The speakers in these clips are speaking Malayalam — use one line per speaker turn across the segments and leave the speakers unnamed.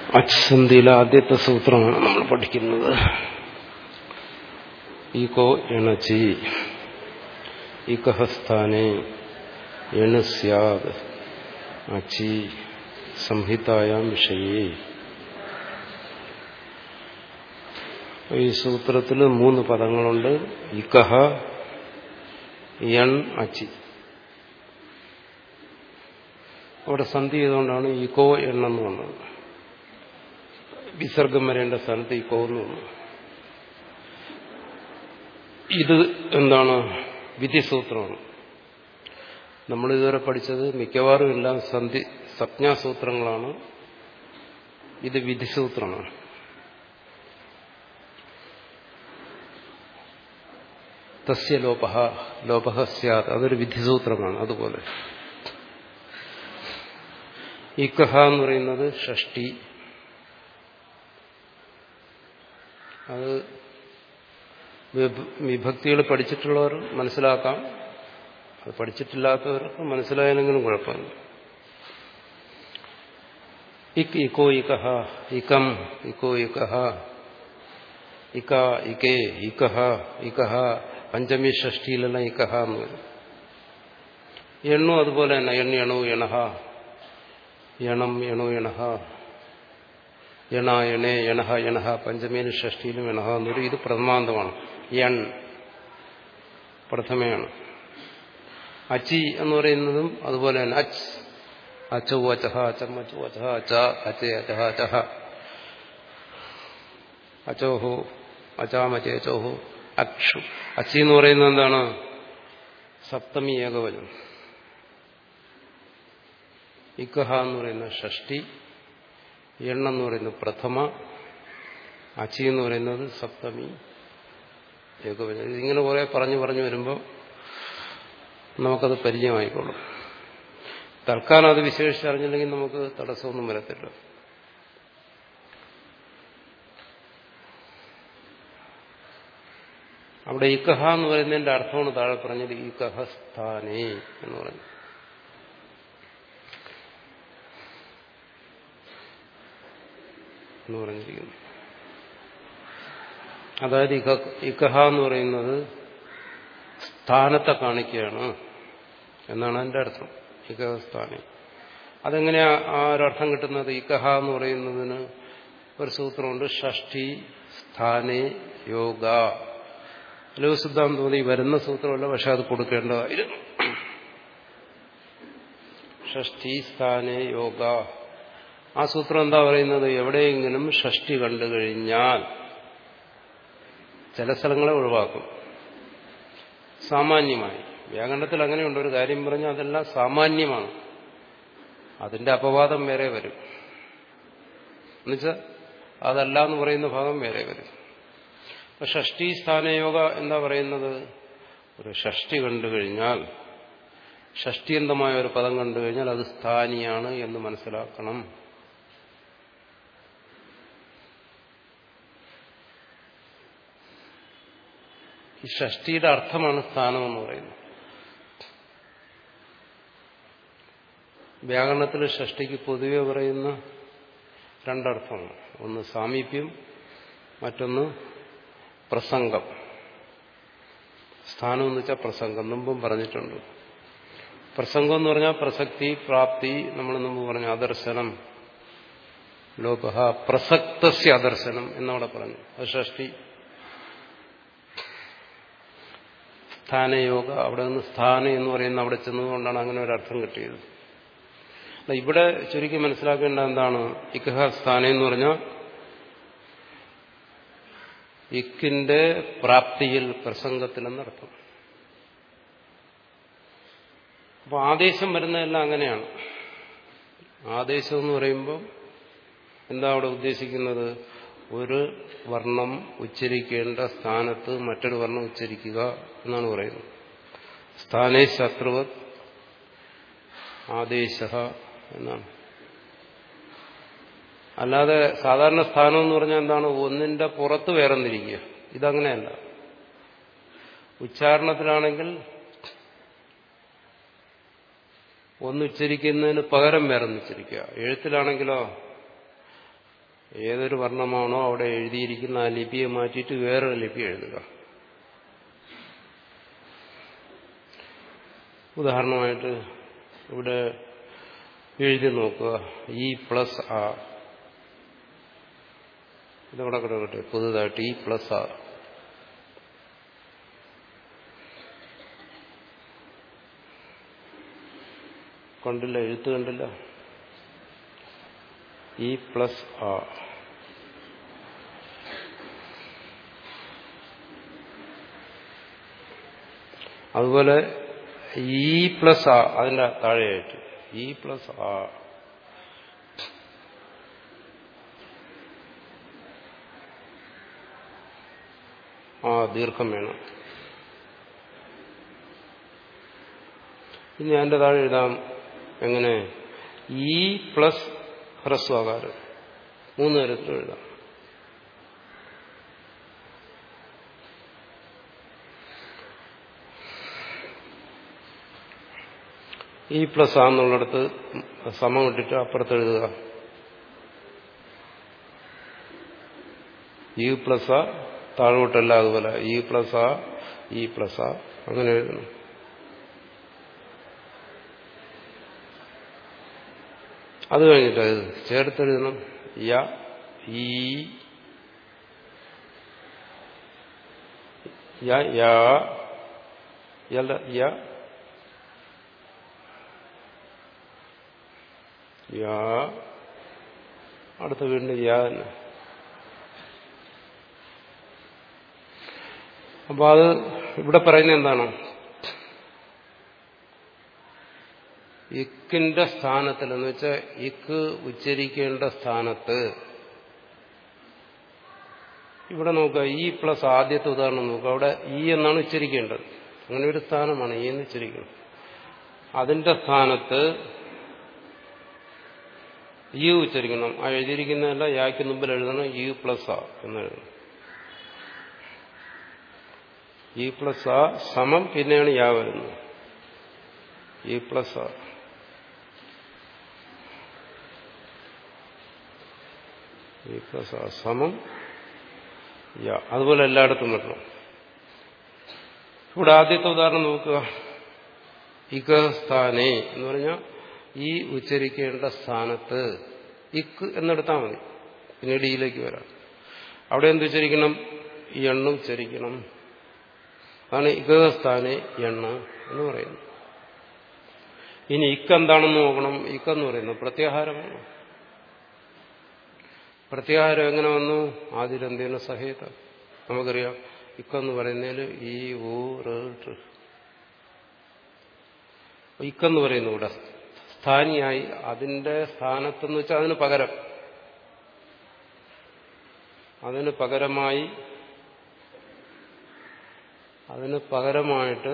അച്ഛന്തിയിലെ ആദ്യത്തെ സൂത്രമാണ് നമ്മൾ പഠിക്കുന്നത് ഈകോ എണച്ചി ഇകഹസ്ഥാനെ എണ് സ്യാദ് അച്ചി സംഹിതായാം വിഷയേ ഈ സൂത്രത്തിൽ മൂന്ന് പദങ്ങളുണ്ട് ഇകഹ എൺ അച്ചി അവിടെ സന്ധി ചെയ്തുകൊണ്ടാണ് ഇക്കോ എണ്ണെന്ന് വന്നത് വിസർഗം വരേണ്ട സ്ഥലത്ത് ഇക്കോ എന്ന് വന്നു ഇത് എന്താണ് വിധിസൂത്രമാണ് നമ്മൾ ഇതുവരെ പഠിച്ചത് മിക്കവാറും എല്ലാം സന്ധി സംജ്ഞാസൂത്രങ്ങളാണ് ഇത് വിധിസൂത്രമാണ് തസ്യ ലോപ ലോപ സ്യാത് അതൊരു വിധിസൂത്രമാണ് അതുപോലെ ഇക്കഹ എന്ന് പറയുന്നത് ഷഷ്ടി അത് വിഭക്തികൾ പഠിച്ചിട്ടുള്ളവർ മനസ്സിലാക്കാം അത് പഠിച്ചിട്ടില്ലാത്തവർക്ക് മനസ്സിലായാലെങ്കിലും കുഴപ്പമില്ല ഇക് ഇക്കോ ഇക്കഹ ഇകം ഇക്കോ ഇക്കഹ ഇക ഇക്കേ ഇക്കഹ ഇക്കഹ പഞ്ചമി ഷഷ്ടിയിലെല്ലാം ഇക്കഹ എന്ന് വരും എണ്ണു അതുപോലെ തന്നെ എണ്ണ എണു എണഹ എണം എണു എണഹ എണ എണേ എണഹ എണഹ പഞ്ചമേന് ഷഷ്ടിയിലും എണഹ എന്നൊരു ഇത് പ്രഥമാന്തമാണ് എൺ പ്രഥമയാണ് അച്ചി എന്ന് പറയുന്നതും അതുപോലെ തന്നെ അച്ച് അച്ചോ അച്ചഹ അച്ചം അച്ചു അച്ചഹ അച്ച അച്ചേ അച്ചഹ അച്ചഹ അച്ചോഹോ അച്ചാമച്ചേ അച്ചോഹോ അക്ഷു അച്ചി എന്ന് പറയുന്നത് എന്താണ് സപ്തമി ഏകവചനം ഇക്കഹ എന്ന് പറയുന്ന ഷഷ്ടി എണ്ണെന്ന് പറയുന്നത് പ്രഥമ അച്ചി എന്ന് പറയുന്നത് സപ്തമി ഏകവചനം ഇതിങ്ങനെ കുറെ പറഞ്ഞു പറഞ്ഞു വരുമ്പോൾ നമുക്കത് പരിചയമായിക്കോളും തൽക്കാലം അത് വിശേഷിച്ചറിഞ്ഞില്ലെങ്കിൽ നമുക്ക് തടസ്സമൊന്നും വരത്തില്ല അവിടെ ഇക്കഹ എന്ന് പറയുന്നതിന്റെ അർത്ഥമാണ് താഴെ പറഞ്ഞത് ഇക്കഹ സ്ഥാനേ എന്ന് പറഞ്ഞു എന്ന് പറഞ്ഞിരിക്കുന്നു അതായത് ഇക്കഹ എന്ന് പറയുന്നത് സ്ഥാനത്തെ കാണിക്കുകയാണ് എന്നാണ് അതിന്റെ അർത്ഥം ഇക്കഹ സ്ഥാനം അതെങ്ങനെയാ ആ ഒരർത്ഥം കിട്ടുന്നത് ഇക്കഹ എന്ന് പറയുന്നതിന് ഒരു സൂത്രമുണ്ട് ഷഷ്ടി സ്ഥാനേ യോഗ ലഘുസിദ്ധാന്തം തോന്നി വരുന്ന സൂത്രമല്ല പക്ഷെ അത് കൊടുക്കേണ്ടതായിരുന്നു ഷഷ്ടി സ്ഥാനേ യോഗ ആ സൂത്രം എന്താ പറയുന്നത് എവിടെയെങ്കിലും ഷഷ്ടി കണ്ടു കഴിഞ്ഞാൽ ചില സ്ഥലങ്ങളെ ഒഴിവാക്കും സാമാന്യമായി വ്യാകരണത്തിൽ അങ്ങനെയുണ്ട് ഒരു കാര്യം പറഞ്ഞാൽ അതെല്ലാം സാമാന്യമാണ് അതിന്റെ അപവാദം വേറെ വരും എന്നുവെച്ചാൽ അതല്ല എന്ന് പറയുന്ന ഭാഗം വേറെ വരും അപ്പൊ ഷഷ്ടി സ്ഥാനയോഗ എന്താ പറയുന്നത് ഒരു ഷഷ്ടി കണ്ടു കഴിഞ്ഞാൽ ഷഷ്ടിയന്തമായ ഒരു പദം കണ്ടു കഴിഞ്ഞാൽ അത് സ്ഥാനിയാണ് എന്ന് മനസ്സിലാക്കണം ഈ ഷഷ്ടിയുടെ അർത്ഥമാണ് സ്ഥാനം എന്ന് പറയുന്നത് വ്യാകരണത്തിൽ ഷഷ്ടിക്ക് പൊതുവെ പറയുന്ന രണ്ടർത്ഥമാണ് ഒന്ന് സാമീപ്യം മറ്റൊന്ന് പ്രസംഗം സ്ഥാനം എന്ന് വെച്ചാൽ പ്രസംഗം മുമ്പും പറഞ്ഞിട്ടുണ്ട് പ്രസംഗം എന്ന് പറഞ്ഞാൽ പ്രസക്തി പ്രാപ്തി നമ്മൾ മുമ്പ് പറഞ്ഞ അദർശനം ലോക പ്രസക്തസ്യ അദർശനം എന്നവിടെ പറഞ്ഞു അത് ഷഷ്ടി സ്ഥാനയോഗ അവിടെ നിന്ന് സ്ഥാന എന്ന് പറയുന്ന അവിടെ ചെന്നതുകൊണ്ടാണ് അങ്ങനെ ഒരു അർത്ഥം കിട്ടിയത് ഇവിടെ ചുരുക്കി മനസ്സിലാക്കേണ്ട എന്താണ് ഇക്കഹ സ്ഥാന എന്ന് പറഞ്ഞാൽ ഇക്കിന്റെ പ്രാപ്തിയിൽ പ്രസംഗത്തിൽ എന്നർത്ഥം അപ്പൊ ആദേശം വരുന്നതെല്ലാം അങ്ങനെയാണ് ആദേശം എന്ന് പറയുമ്പോൾ എന്താ അവിടെ ഉദ്ദേശിക്കുന്നത് ഒരു വർണ്ണം ഉച്ചരിക്കേണ്ട സ്ഥാനത്ത് മറ്റൊരു വർണ്ണം ഉച്ചരിക്കുക എന്നാണ് പറയുന്നത് സ്ഥാനേ ശത്രുവത് ആദേശ എന്നാണ് അല്ലാതെ സാധാരണ സ്ഥാനം എന്ന് പറഞ്ഞാൽ എന്താണ് ഒന്നിന്റെ പുറത്ത് വേറെന്നിരിക്കുക ഇതങ്ങനെയല്ല ഉച്ചാരണത്തിലാണെങ്കിൽ ഒന്നുച്ചരിക്കുന്നതിന് പകരം വേറൊന്നുച്ചരിക്കുക എഴുത്തിലാണെങ്കിലോ ഏതൊരു വർണ്ണമാണോ അവിടെ എഴുതിയിരിക്കുന്ന ആ ലിപിയെ മാറ്റിയിട്ട് വേറൊരു ലിപി എഴുതുക ഉദാഹരണമായിട്ട് ഇവിടെ എഴുതി നോക്കുക ഇ പ്ലസ് ആ ഇതവിടെ കിടക്കട്ടെ പുതുതായിട്ട് ഇ പ്ലസ് ആ കണ്ടില്ല എഴുത്ത് കണ്ടില്ല ഇ പ്ലസ് ആ അതുപോലെ ഇ പ്ലസ് ആ അതിന്റെ താഴെയായിട്ട് ഇ പ്ലസ് ആ ആ ദീർഘം വേണം ഇനി അതിന്റെ താഴെ എഴുതാം എങ്ങനെ ഇ പ്ലസ് ഹ്രസ്വകാരം മൂന്ന് തരത്തിൽ എഴുതാം ഇ പ്ലസ് ആന്നുള്ളിടത്ത് സമം ഇട്ടിട്ട് അപ്പുറത്ത് എഴുതുക ഇ പ്ലസ് ആ താഴോട്ടല്ല അതുപോലെ ഇ പ്ലസ് ആ ഇ പ്ലസ് ആ അങ്ങനെ എഴുതണം അത് കഴിഞ്ഞിട്ട് അത് ചേർത്തെഴുതണം യ ഈ യ യാ യല്ല യ യാ അടുത്ത വീണ്ടും യാ തന്നെ അപ്പൊ അത് ഇവിടെ പറയുന്നത് എന്താണ് ഇക്കിന്റെ സ്ഥാനത്തിൽ എന്ന് വെച്ചാൽ ഇക്ക് ഉച്ചരിക്കേണ്ട സ്ഥാനത്ത് ഇവിടെ നോക്കുക ഈ പ്ലസ് ആദ്യത്തെ ഉദാഹരണം നോക്കുക അവിടെ ഈ എന്നാണ് ഉച്ചരിക്കേണ്ടത് അങ്ങനെ ഒരു സ്ഥാനമാണ് ഈ എന്ന് ഉച്ചരിക്കുന്നത് അതിന്റെ സ്ഥാനത്ത് ഈ ഉച്ചരിക്കണം ആ എഴുതിയിരിക്കുന്നതല്ല യാക്ക് മുമ്പിൽ എഴുതണം ഈ പ്ലസ് ആ എന്ന് എഴുതണം ഈ പ്ലസ് ആ സമം പിന്നെയാണ് യാ വരുന്നത് ഈ പ്ലസ് ആ ഈ പ്ലസ് ആ സമം യാ അതുപോലെ എല്ലായിടത്തും വരണം ഇവിടെ ആദ്യത്തെ ഉദാഹരണം നോക്കുക ഇക സ്ഥാനേ എന്ന് പറഞ്ഞാൽ ഈ ഉച്ചരിക്കേണ്ട സ്ഥാനത്ത് ഇക്ക് എന്നെടുത്താൽ മതി പിന്നീട് ഈയിലേക്ക് വരാം അവിടെ എന്ത് ഉച്ചരിക്കണം ഈ എണ്ണ ഉച്ചരിക്കണം അതാണ് ഇകസ്ഥാനെ എണ്ണ എന്ന് പറയുന്നത് ഇനി ഇക്കെന്താണെന്ന് നോക്കണം ഇക്കെന്ന് പറയുന്നത് പ്രത്യാഹാരമാണ് പ്രത്യാഹാരം എങ്ങനെ വന്നു ആദിരന്തേന സഹേത നമുക്കറിയാം ഇക്കെന്ന് പറയുന്നതിൽ ഈ ഊ റ് ഇക്കെന്ന് പറയുന്നു ഇവിടെ സ്ഥാനിയായി അതിന്റെ സ്ഥാനത്തെന്ന് വെച്ചാൽ അതിന് പകരം അതിന് പകരമായി അതിന് പകരമായിട്ട്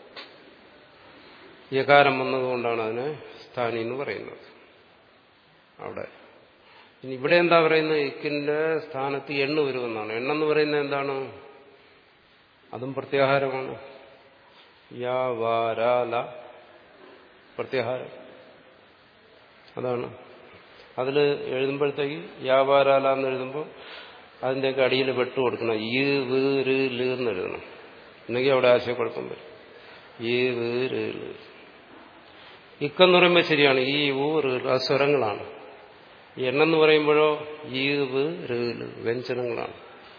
യകാരം വന്നതുകൊണ്ടാണ് അതിനെ സ്ഥാനി എന്ന് പറയുന്നത് അവിടെ ഇനി ഇവിടെ എന്താ പറയുന്നത് ഇക്കിന്റെ സ്ഥാനത്ത് എണ്ണ വരുമെന്നാണ് എണ്ണെന്ന് പറയുന്നത് എന്താണ് അതും പ്രത്യാഹാരമാണ് യാ വാരാല പ്രത്യാഹാരം അതാണ് അതിൽ എഴുതുമ്പോഴത്തേക്ക് യാവാരാല എന്ന് എഴുതുമ്പോൾ അതിൻ്റെയൊക്കെ അടിയിൽ വെട്ട് കൊടുക്കണം ഈ വ് ര് ല് എന്ന് എഴുതണം എന്നെങ്കിൽ അവിടെ ആശയക്കുഴപ്പം വരും ഈ വ് ര് ല് ഇക്കെന്ന് പറയുമ്പോൾ ശരിയാണ് ഈ ഊ റ് ആ സ്വരങ്ങളാണ് എണ്ണെന്ന് പറയുമ്പോഴോ ഈ വ് ര് ല് വ്യഞ്ജനങ്ങളാണ്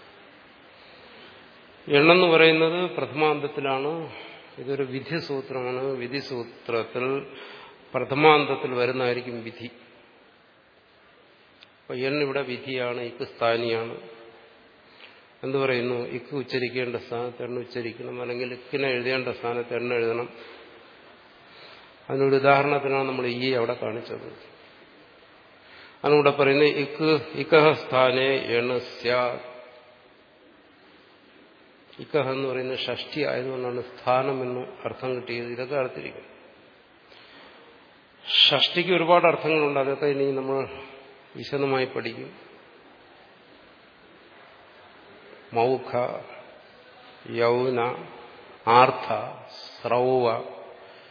എണ്ണെന്ന് പറയുന്നത് പ്രഥമാന്തത്തിലാണ് ഇതൊരു വിധിസൂത്രമാണ് വിധിസൂത്രത്തിൽ പ്രഥമാന്തത്തിൽ വരുന്നതായിരിക്കും വിധി അപ്പൊ എണ്ണിവിടെ വിധിയാണ് ഇക്ക് സ്ഥാനിയാണ് എന്തു പറയുന്നു ഇക്ക് ഉച്ചരിക്കേണ്ട സ്ഥാനത്ത് എണ്ണ ഉച്ചരിക്കണം അല്ലെങ്കിൽ ഇക്കിനെ എഴുതേണ്ട സ്ഥാനത്ത് എണ്ണ എഴുതണം അതിനൊരു ഉദാഹരണത്തിനാണ് നമ്മൾ ഈ അവിടെ കാണിച്ചത് അതിനൂടെ പറയുന്നത് ഇക്ക് ഇക്കഹ സ്ഥാനെ എണ്ണ സ്യാ ഇക്കഹ എന്ന് പറയുന്നത് ഷഷ്ടി ആയതുകൊണ്ടാണ് സ്ഥാനം എന്ന് അർത്ഥം കിട്ടിയത് ഇതൊക്കെ അർത്ഥിരിക്കും ഷഷ്ടിക്ക് ഒരുപാട് അർത്ഥങ്ങളുണ്ട് അതൊക്കെ ഇനി നമ്മൾ വിശദമായി പഠിക്കും മൗഖ യൗന ആർത്ഥ സ്രൗവ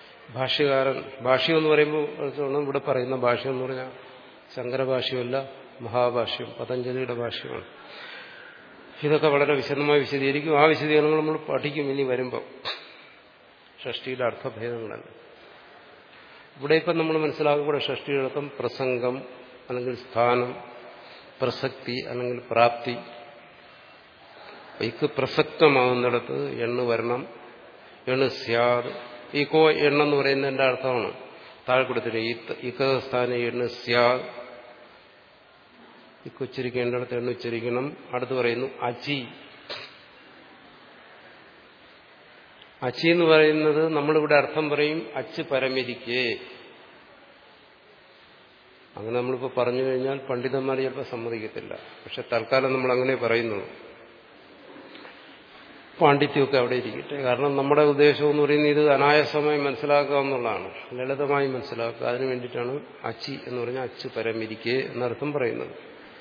ഭാഷ്യകാരൻ ഭാഷ്യം എന്ന് പറയുമ്പോൾ ഇവിടെ പറയുന്ന ഭാഷ്യം എന്ന് പറഞ്ഞാൽ ശങ്കരഭാഷ്യമല്ല മഹാഭാഷ്യം പതഞ്ജലിയുടെ ഭാഷ്യമാണ് ഇതൊക്കെ വളരെ വിശദമായി വിശദീകരിക്കും ആ വിശദീകരണങ്ങൾ നമ്മൾ പഠിക്കും ഇനി വരുമ്പോൾ ഷഷ്ടിയുടെ അർത്ഥഭേദങ്ങളല്ല ഇവിടെ ഇപ്പം നമ്മൾ മനസ്സിലാക്കപ്പെടുന്ന ഷഷ്ടിയുടെ അർത്ഥം പ്രസംഗം അല്ലെങ്കിൽ സ്ഥാനം പ്രസക്തി അല്ലെങ്കിൽ പ്രാപ്തി ഇക്ക് പ്രസക്തമാകുന്നിടത്ത് എണ്ണ വരണം എണ്ണ സ്യാദ് ഈ കോ എണ്ണെന്ന് പറയുന്നതിന്റെ അർത്ഥമാണ് താഴെ കൊടുത്തിട്ട് ഇക്ക സ്ഥാനം എണ്ണ സ്യാദ് ഇക്ക് ഉച്ചരിക്കേണ്ടിടത്ത് എണ്ണ ഉച്ചരിക്കണം അടുത്ത് പറയുന്നു അചി അച്ചി എന്ന് പറയുന്നത് നമ്മളിവിടെ അർത്ഥം പറയും അച്ച് പരമിരിക്കേ അങ്ങനെ നമ്മളിപ്പോൾ പറഞ്ഞു കഴിഞ്ഞാൽ പണ്ഡിതന്മാർ ചിലപ്പോൾ സമ്മതിക്കത്തില്ല പക്ഷെ തൽക്കാലം നമ്മൾ അങ്ങനെ പറയുന്നു പാണ്ഡിത്യമൊക്കെ അവിടെ ഇരിക്കട്ടെ കാരണം നമ്മുടെ ഉദ്ദേശം എന്ന് പറയുന്നത് ഇത് അനായാസമായി മനസ്സിലാക്കുക എന്നുള്ളതാണ് ലളിതമായി മനസ്സിലാക്കുക അതിനു വേണ്ടിയിട്ടാണ് അച്ചി എന്ന് പറഞ്ഞാൽ അച്ച് പരമിരിക്കേ എന്നർത്ഥം പറയുന്നത്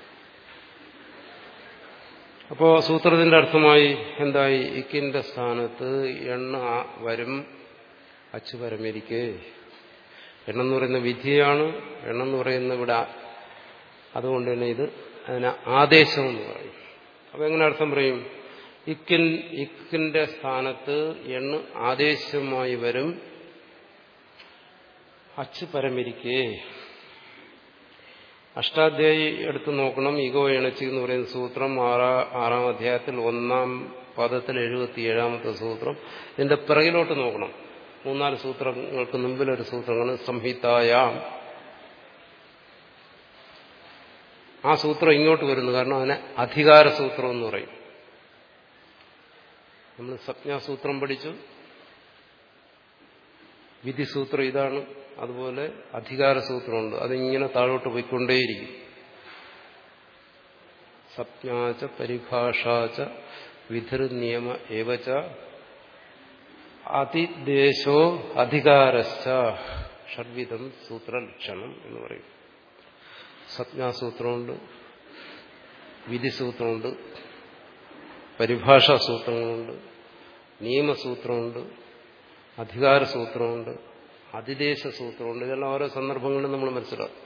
അപ്പോ സൂത്രത്തിന്റെ അർത്ഥമായി എന്തായി ഇക്കിന്റെ സ്ഥാനത്ത് എണ്ണ വരും അച്ചു പരമിരിക്കേ എണ്ണെന്ന് പറയുന്ന വിധിയാണ് എണ്ണെന്ന് പറയുന്ന ഇവിടെ അതുകൊണ്ട് തന്നെ ഇത് അതിന് ആദേശം എന്ന് പറയും അപ്പൊ എങ്ങനെ അർത്ഥം പറയും ഇക്കിൻ ഇക്കിന്റെ സ്ഥാനത്ത് എണ്ണ ആദേശമായി വരും അച്ചു പരമിരിക്കേ അഷ്ടാധ്യായി എടുത്തു നോക്കണം ഇഗോ ഇണച്ചി എന്ന് പറയുന്ന സൂത്രം ആറാ ആറാം അധ്യായത്തിൽ ഒന്നാം പദത്തിൽ എഴുപത്തിയേഴാമത്തെ സൂത്രം ഇതിന്റെ പിറകിലോട്ട് നോക്കണം മൂന്നാല് സൂത്രങ്ങൾക്ക് മുമ്പിലൊരു സൂത്രമാണ് സംഹിതായാം ആ സൂത്രം ഇങ്ങോട്ട് വരുന്നു കാരണം അതിനെ അധികാര സൂത്രം എന്ന് പറയും നമ്മൾ സംജ്ഞാസൂത്രം പഠിച്ചു വിധിസൂത്രം ഇതാണ് അതുപോലെ അധികാരസൂത്രമുണ്ട് അതിങ്ങനെ താഴോട്ട് പോയിക്കൊണ്ടേയിരിക്കും സപ്ഞാച പരിഭാഷാച വിധിർ നിയമ ഏവച അതിദേശോ അധികാരശ്ച ഷഡ്വിധം സൂത്രലക്ഷണം എന്ന് പറയും സപ്ഞാസൂത്രമുണ്ട് വിധിസൂത്രമുണ്ട് പരിഭാഷാ സൂത്രങ്ങളുണ്ട് നിയമസൂത്രമുണ്ട് അധികാരസൂത്രമുണ്ട് അതിദേശ സൂത്രമുണ്ട് ഇതെല്ലാം ഓരോ സന്ദർഭങ്ങളിലും നമ്മൾ മനസ്സിലാക്കും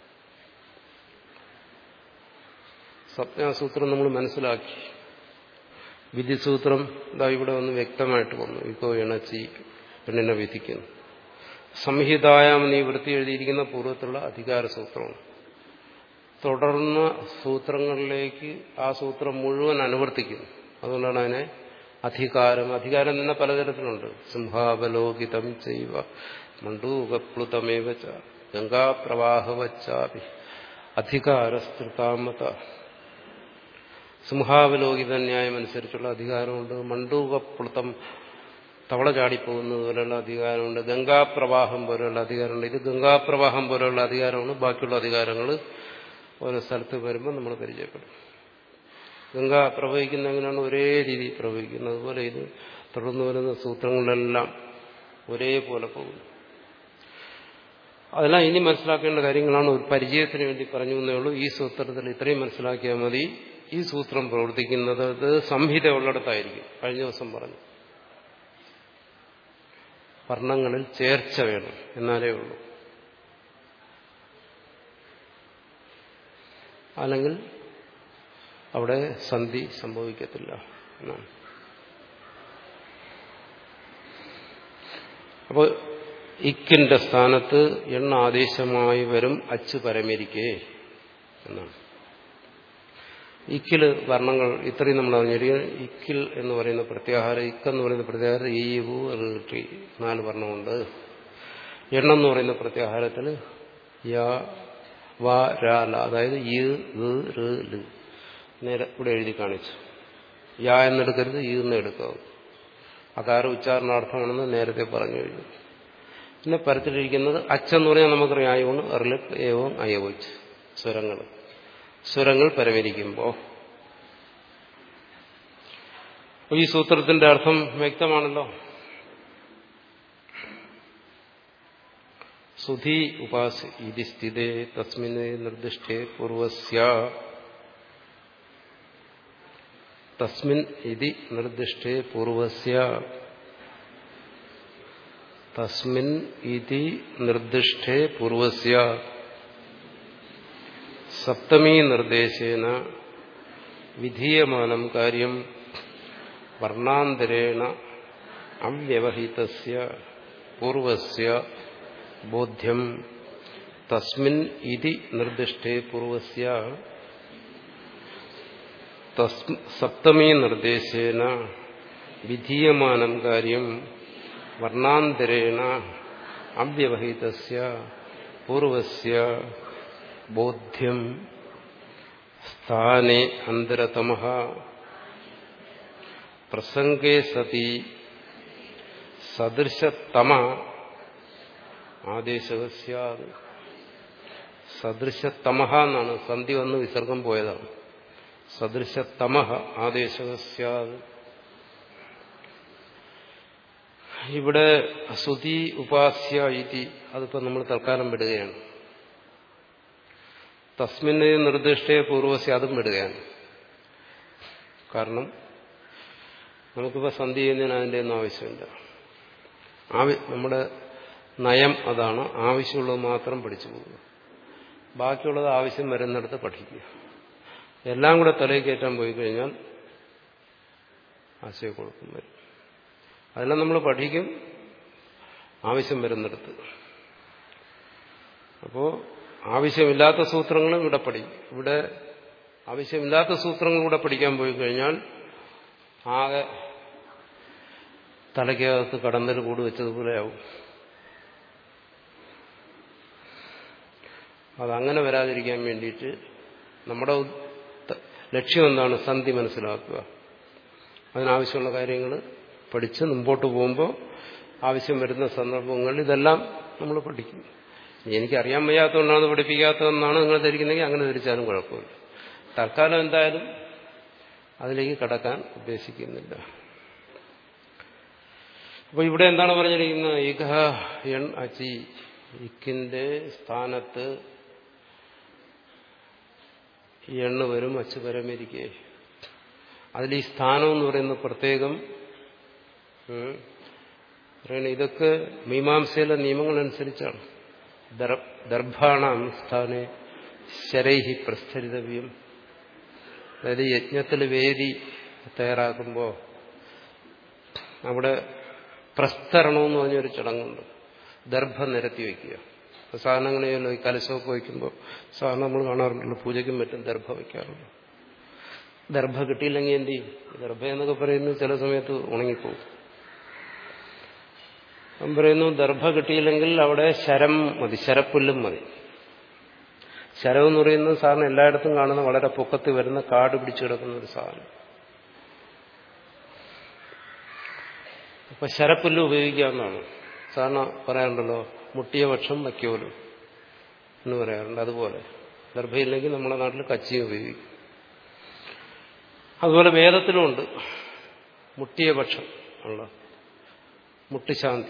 സ്വപ്നാസൂത്രം നമ്മൾ മനസ്സിലാക്കി വിധിസൂത്രം ഇതാ ഇവിടെ ഒന്ന് വ്യക്തമായിട്ട് വന്നു ഇപ്പോ ഇണച്ചി പെണ്ണിനെ വിധിക്കുന്നു സംഹിതായാം നീ വൃത്തി എഴുതിയിരിക്കുന്ന പൂർവ്വത്തിലുള്ള അധികാരസൂത്രമാണ് തുടർന്ന സൂത്രങ്ങളിലേക്ക് ആ സൂത്രം മുഴുവൻ അനുവർത്തിക്കുന്നു അതുകൊണ്ടാണ് അതിനെ അധികാരം അധികാരം തന്നെ പലതരത്തിലുണ്ട് സിംഹാവലോകിതം ചെയ്വ മണ്ടൂകപ്ലുതമേവ ഗംഗാപ്രവാഹവച്ചാപി അധികാരസ്തൃതാമത സിംഹാവലോകിത ന്യായം അനുസരിച്ചുള്ള അധികാരമുണ്ട് മണ്ടൂകപ്ലുതം തവള ചാടിപ്പോകുന്നത് പോലെയുള്ള അധികാരമുണ്ട് ഗംഗാപ്രവാഹം പോലെയുള്ള അധികാരമുണ്ട് ഇത് ഗംഗാപ്രവാഹം പോലെയുള്ള അധികാരമാണ് ബാക്കിയുള്ള അധികാരങ്ങൾ ഓരോ സ്ഥലത്ത് വരുമ്പോൾ നമ്മൾ പരിചയപ്പെടും ഗംഗ പ്രവഹിക്കുന്ന എങ്ങനെയാണ് ഒരേ രീതിയിൽ പ്രവഹിക്കുന്നത് അതുപോലെ ഇത് തുടർന്ന് വരുന്ന സൂത്രങ്ങളിലെല്ലാം ഒരേപോലെ പോകുന്നു അതെല്ലാം ഇനി മനസ്സിലാക്കേണ്ട കാര്യങ്ങളാണ് ഒരു പരിചയത്തിന് വേണ്ടി പറഞ്ഞു എന്നേ ഉള്ളൂ ഈ സൂത്രത്തിൽ ഇത്രയും മനസ്സിലാക്കിയാൽ മതി ഈ സൂത്രം പ്രവർത്തിക്കുന്നത് ഇത് സംഹിത ഉള്ളിടത്തായിരിക്കും കഴിഞ്ഞ ദിവസം പറഞ്ഞു വർണ്ണങ്ങളിൽ ചേർച്ച വേണം എന്നാലേ ഉള്ളൂ അല്ലെങ്കിൽ അവിടെ സന്ധി സംഭവിക്കത്തില്ല എന്നാണ് അപ്പോൾ ഇക്കിന്റെ സ്ഥാനത്ത് എണ്ണ ആദേശമായി വരും അച്ച് പരമരിക്കേ എന്നാണ് ഇക്കില് വർണ്ണങ്ങൾ ഇത്രയും നമ്മൾ അറിഞ്ഞിരിക്കും ഇക്കിൽ എന്ന് പറയുന്ന പ്രത്യാഹാരം ഇക്കെന്ന് പറയുന്ന പ്രത്യാഹാരം ഈ ഊ റി നാല് വർണ്ണമുണ്ട് എണ്ണെന്ന് പറയുന്ന പ്രത്യാഹാരത്തിൽ യാ വാ രാ ല അതായത് ഈ റ് ല് നേരെ ഇവിടെ എഴുതി കാണിച്ചു യാ എന്നെടുക്കരുത് ഈ എന്ന് എടുക്കാവും അകാര ഉച്ചാരണാർത്ഥമാണെന്ന് നേരത്തെ പറഞ്ഞു കഴിഞ്ഞു പിന്നെ പരത്തിലിരിക്കുന്നത് അച്ചെന്ന് പറഞ്ഞാൽ നമുക്കറിയാം ആയോണ് അർലക് ഏവം അയവച്ച് സ്വരങ്ങൾ സ്വരങ്ങൾ പരമരിക്കുമ്പോൾ ഈ സൂത്രത്തിന്റെ അർത്ഥം വ്യക്തമാണല്ലോ സുധി ഉപാസ ഇതി സ്ഥിതേ തസ്മിന് നിർദ്ദിഷ്ടേ പൂർവസ്യ തസ്മിൻ ഇതി നിർദ്ദിഷ്ടേ പൂർവസ്യ തസ്മിൻ ഇതി നിർദ്ദിഷ്ടേ പൂർവസ്യ സപ്തമീ നിർദ്ദേശേന വിധീയമാനം കാര്യം വർണ്ണാന്തരേണ അവ്യവഹിതസ്യ പൂർവസ്യ ബോധ്യം തസ്മിൻ ഇതി നിർദ്ദിഷ്ടേ പൂർവസ്യ സപ്തമീ നിർദ്ദേശേന വിധീയമാനം കാര്യം വർണ്ണാന്തരേണ അവ്യവഹിതസ്യ പൂർവസ്യ ബോധ്യം സ്ഥാനെ അന്തരതമ പ്രസംഗേ സതി സദൃശതമ ആദേശക സ്യാത് സദൃശതമ എന്നാണ് സന്ധി വന്ന് വിസർഗം പോയതാണ് സദൃശതമ ആദേശക സ്യാത് ഇവിടെ സുതി ഉപാസ്യ ഇതി അതിപ്പോ നമ്മൾ തൽക്കാലം വിടുകയാണ് തസ്മിന് നിർദ്ദിഷ്ടയെ പൂർവസ്യ അതും വിടുകയാണ് കാരണം നമുക്കിപ്പോൾ സന്ധി ചെയ്യുന്നതിന് അതിൻ്റെ ഒന്നും ആവശ്യമില്ല നമ്മുടെ നയം അതാണ് ആവശ്യമുള്ളത് മാത്രം പഠിച്ചു പോകുക ബാക്കിയുള്ളത് ആവശ്യം വരുന്നിടത്ത് പഠിക്കുക എല്ലാം കൂടെ തലയിൽ കയറ്റാൻ പോയി കഴിഞ്ഞാൽ ആശയക്കുഴപ്പം വരും അതെല്ലാം നമ്മൾ പഠിക്കും ആവശ്യം വരുന്നിടത്ത് അപ്പോൾ ആവശ്യമില്ലാത്ത സൂത്രങ്ങളും ഇവിടെ പഠിക്കും ഇവിടെ ആവശ്യമില്ലാത്ത സൂത്രങ്ങൾ കൂടെ പഠിക്കാൻ പോയി കഴിഞ്ഞാൽ ആകെ തലയ്ക്കകത്ത് കടന്നൽ കൂട് വെച്ചതുപോലെയാവും അതങ്ങനെ വരാതിരിക്കാൻ വേണ്ടിയിട്ട് നമ്മുടെ ലക്ഷ്യം എന്താണ് സന്ധി മനസ്സിലാക്കുക അതിനാവശ്യമുള്ള കാര്യങ്ങൾ പഠിച്ച് മുമ്പോട്ട് പോകുമ്പോൾ ആവശ്യം വരുന്ന സന്ദർഭങ്ങളിൽ ഇതെല്ലാം നമ്മൾ പഠിക്കും എനിക്കറിയാൻ വയ്യാത്തതുകൊണ്ടാണ് പഠിപ്പിക്കാത്തതെന്നാണ് നിങ്ങൾ ധരിക്കുന്നെങ്കിൽ അങ്ങനെ ധരിച്ചാലും കുഴപ്പമില്ല തൽക്കാലം എന്തായാലും അതിലേക്ക് കടക്കാൻ ഉദ്ദേശിക്കുന്നില്ല അപ്പൊ ഇവിടെ എന്താണ് പറഞ്ഞിരിക്കുന്നത് ഇഖ എൺ അച്ചി ഇക്കിന്റെ സ്ഥാനത്ത് എണ്ണ് വരും അച്ച് പരമിരിക്കെ അതിൽ ഈ സ്ഥാനം എന്ന് പറയുന്നത് പ്രത്യേകം പറയണ ഇതൊക്കെ മീമാംസയിലെ നിയമങ്ങളനുസരിച്ചാണ് ദർഭാണാം സ്ഥാനെ ശരൈഹി പ്രസ്ഥരിതവ്യം അതായത് യജ്ഞത്തിൽ വേദി തയ്യാറാക്കുമ്പോൾ അവിടെ പ്രസ്തരണം എന്ന് പറഞ്ഞൊരു ചടങ്ങുണ്ട് ദർഭ നിരത്തി വയ്ക്കുക സാധനങ്ങളെയല്ലോ ഈ കലശമൊക്കെ വയ്ക്കുമ്പോൾ സാധാരണ നമ്മൾ കാണാറുണ്ടല്ലോ പൂജയ്ക്കും മറ്റും ദർഭ വയ്ക്കാറുണ്ട് ദർഭ കിട്ടിയില്ലെങ്കിൽ എന്ത് ചെയ്യും ദർഭ എന്നൊക്കെ പറയുന്നത് ചില സമയത്ത് ഉണങ്ങിപ്പോകും അവൻ പറയുന്നു ദർഭ കിട്ടിയില്ലെങ്കിൽ അവിടെ ശരം മതി ശരപ്പുല്ലും മതി ശരം എന്ന് പറയുന്നത് സാധാരണ എല്ലായിടത്തും കാണുന്ന വളരെ പൊക്കത്ത് വരുന്ന കാട് പിടിച്ചു കിടക്കുന്ന ഒരു സാധനം അപ്പൊ ശരപ്പുല്ല് ഉപയോഗിക്കാവുന്നതാണ് സാധാരണ പറയാറുണ്ടല്ലോ മുട്ടിയ പക്ഷം വയ്ക്കോലും എന്ന് പറയാറുണ്ട് അതുപോലെ ദർഭയില്ലെങ്കിൽ നമ്മുടെ നാട്ടിൽ കച്ചിയും ഉപയോഗിക്കും അതുപോലെ വേദത്തിലുമുണ്ട് മുട്ടിയ പക്ഷം ഉള്ള മുട്ടിശാന്തി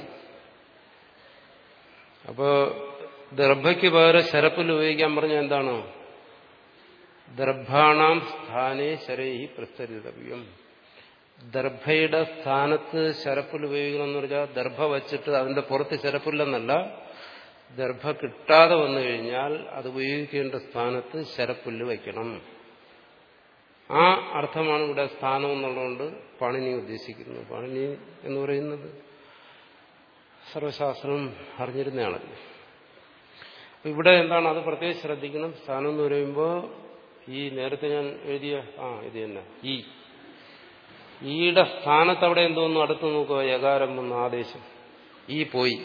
അപ്പോ ദർഭയ്ക്ക് പകരം ശരപ്പുല്ല് ഉപയോഗിക്കാൻ പറഞ്ഞ എന്താണ് ദർഭാണാം സ്ഥാനേ ശരൈഹി പ്രസ്തരിതവ്യം ദർഭയുടെ സ്ഥാനത്ത് ശരപ്പുല്ല് ഉപയോഗിക്കണം എന്ന് പറഞ്ഞാൽ ദർഭ വച്ചിട്ട് അതിന്റെ പുറത്ത് ശരപ്പുല്ലെന്നല്ല ദർഭ കിട്ടാതെ വന്നു കഴിഞ്ഞാൽ അത് ഉപയോഗിക്കേണ്ട സ്ഥാനത്ത് ശരപ്പുല്ല് വയ്ക്കണം ആ അർത്ഥമാണ് ഇവിടെ സ്ഥാനം എന്നുള്ളതുകൊണ്ട് പാണിനി ഉദ്ദേശിക്കുന്നത് പാണിനി എന്ന് പറയുന്നത് സർവശാസ്ത്രം അറിഞ്ഞിരുന്നയാണല്ലോ ഇവിടെ എന്താണ് അത് പ്രത്യേകം ശ്രദ്ധിക്കണം സ്ഥാനം എന്ന് പറയുമ്പോൾ ഈ നേരത്തെ ഞാൻ എഴുതിയ ആ ഇത് തന്നെ ഈ ഈയുടെ സ്ഥാനത്ത് അവിടെ എന്തോന്നു അടുത്ത് നോക്കുക യകാരം എന്ന ആദേശം ഈ പോയി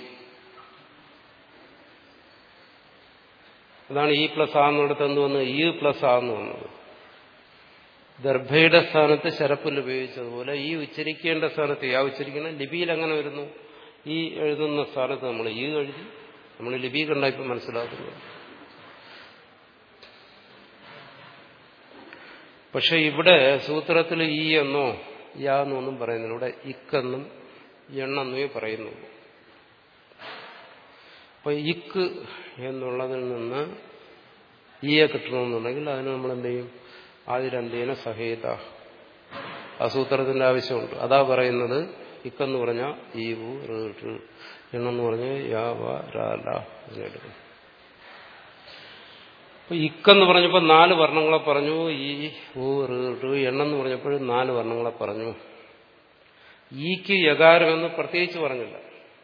അതാണ് ഈ പ്ലസ് ആന്നിടത്ത് എന്ത് വന്ന് ഈ പ്ലസ് ആന്ന് വന്നത് ദർഭയുടെ സ്ഥാനത്ത് ശരപ്പുല്ല് ഉപയോഗിച്ചതുപോലെ ഈ ഉച്ചരിക്കേണ്ട സ്ഥാനത്ത് യാ ഉച്ചരിക്കണം ലിപിയിൽ അങ്ങനെ വരുന്നു ഈ എഴുതുന്ന സ്ഥാനത്ത് നമ്മൾ ഈ എഴുതി നമ്മൾ ലിപി കണ്ടായിപ്പോൾ മനസ്സിലാക്കുന്നത് പക്ഷെ ഇവിടെ സൂത്രത്തിൽ ഈ എന്നോ യാ എന്നൊന്നും പറയുന്നില്ല ഇവിടെ ഇക്കെന്നും എണ്ണെന്നേ പറയുന്നുള്ളൂ അപ്പൊ ഇക്ക് എന്നുള്ളതിൽ നിന്ന് ഈയെ കിട്ടണമെന്നുണ്ടെങ്കിൽ അതിന് നമ്മൾ എന്ത് ചെയ്യും ആതിരന്തേന സഹേത ആ സൂത്രത്തിന്റെ ആവശ്യമുണ്ട് അതാ പറയുന്നത് ഇക്കെന്ന് പറഞ്ഞാൽ ഈവു റീട്ട് എണ്ണെന്ന് പറഞ്ഞാൽ യാ വ രാ ല അതിനെടുക്കും അപ്പൊ ഇക്കെന്ന് പറഞ്ഞപ്പോൾ നാല് വർണ്ണങ്ങളെ പറഞ്ഞു ഈ ഊ റ് റ് എണ്ണെന്ന് പറഞ്ഞപ്പോൾ നാല് വർണ്ണങ്ങളെ പറഞ്ഞു ഈക്ക് യകാരമെന്ന് പ്രത്യേകിച്ച് പറഞ്ഞില്ല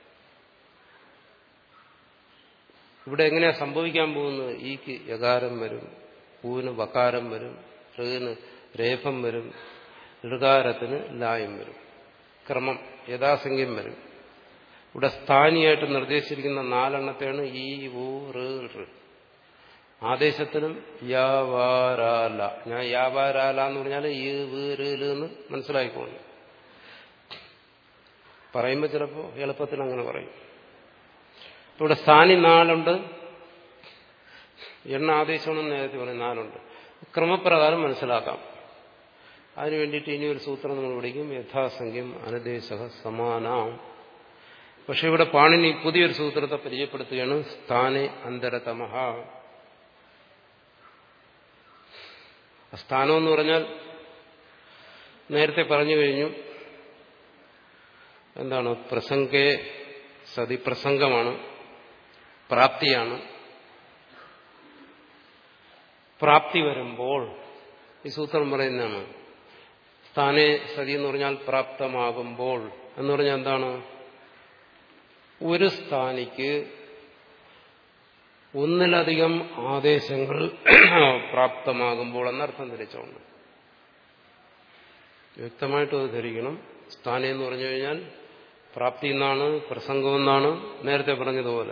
ഇവിടെ എങ്ങനെയാ സംഭവിക്കാൻ പോകുന്നത് ഈക്ക് യകാരം വരും പൂവിന് വകാരം വരും ഋന് രേഫം വരും ഋകാരത്തിന് ലായം വരും ക്രമം യഥാസംഖ്യം വരും ഇവിടെ സ്ഥാനിയായിട്ട് നിർദ്ദേശിച്ചിരിക്കുന്ന നാലെണ്ണത്തെയാണ് ഈ ഊ റ് റ് ആദേശത്തിനും യാവാരാല ഞാൻ യാവാരാല എന്ന് പറഞ്ഞാൽ ഈ വീരന്ന് മനസ്സിലായിക്കോളൂ പറയുമ്പോൾ ചിലപ്പോൾ എളുപ്പത്തിൽ അങ്ങനെ പറയും ഇവിടെ സ്ഥാനി നാലുണ്ട് എണ്ണ ആദേശമാണെന്ന് നേരത്തെ പറയും നാലുണ്ട് ക്രമപ്രകാരം മനസ്സിലാക്കാം അതിനു വേണ്ടിയിട്ട് ഇനി ഒരു സൂത്രം നമ്മൾ പഠിക്കും യഥാസംഖ്യം അനദേശ സമാനാം പക്ഷെ ഇവിടെ പാണിനി പുതിയൊരു സൂത്രത്തെ പരിചയപ്പെടുത്തുകയാണ് സ്ഥാനെ അന്തരതമഹ സ്ഥാനം എന്ന് പറഞ്ഞാൽ നേരത്തെ പറഞ്ഞു കഴിഞ്ഞു എന്താണ് പ്രസംഗേ സതി പ്രസംഗമാണ് പ്രാപ്തിയാണ് പ്രാപ്തി വരുമ്പോൾ ഈ സൂത്രം പറയുന്നതാണ് സ്ഥാനെ സതി എന്ന് പറഞ്ഞാൽ പ്രാപ്തമാകുമ്പോൾ എന്ന് പറഞ്ഞാൽ എന്താണ് ഒരു സ്ഥാനിക്ക് ഒന്നിലധികം ആദേശങ്ങൾ പ്രാപ്തമാകുമ്പോൾ എന്നർത്ഥം ധരിച്ചോണ്ട് വ്യക്തമായിട്ടും അത് ധരിക്കണം സ്ഥാനം എന്ന് പറഞ്ഞു കഴിഞ്ഞാൽ പ്രാപ്തി എന്നാണ് പ്രസംഗം എന്നാണ് നേരത്തെ പറഞ്ഞതുപോലെ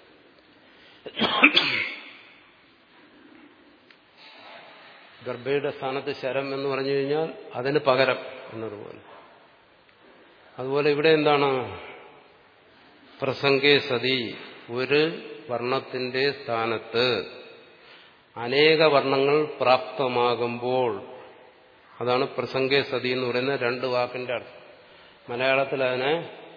ഗർഭയുടെ സ്ഥാനത്ത് ശരം എന്ന് പറഞ്ഞു കഴിഞ്ഞാൽ അതിന് പകരം എന്നതുപോലെ അതുപോലെ ഇവിടെ എന്താണ് പ്രസംഗേ സതി ഒരു വർണ്ണത്തിന്റെ സ്ഥാനത്ത് അനേക വർണ്ണങ്ങൾ പ്രാപ്തമാകുമ്പോൾ അതാണ് പ്രസംഗേ സതി എന്ന് പറയുന്ന രണ്ട് വാക്കിന്റെ അർത്ഥം മലയാളത്തിൽ അതിനെ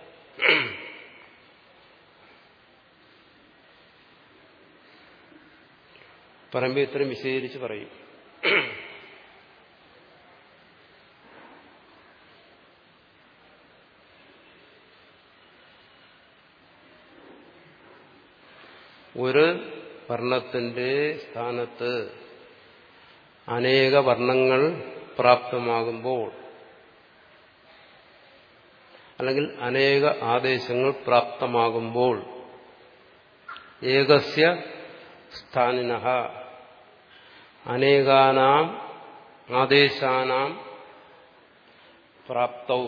പറയുമ്പോൾ ഇത്രയും വിശദീകരിച്ച് പറയും ഒരു വർണ്ണത്തിന്റെ സ്ഥാനത്ത് അനേക വർണ്ണങ്ങൾ പ്രാപ്തമാകുമ്പോൾ അല്ലെങ്കിൽ അനേക ആദേശങ്ങൾ പ്രാപ്തമാകുമ്പോൾ ഏകസ്യ സ്ഥാനിന അനേകാനാം ആദേശാനാം പ്രാപ്തൗ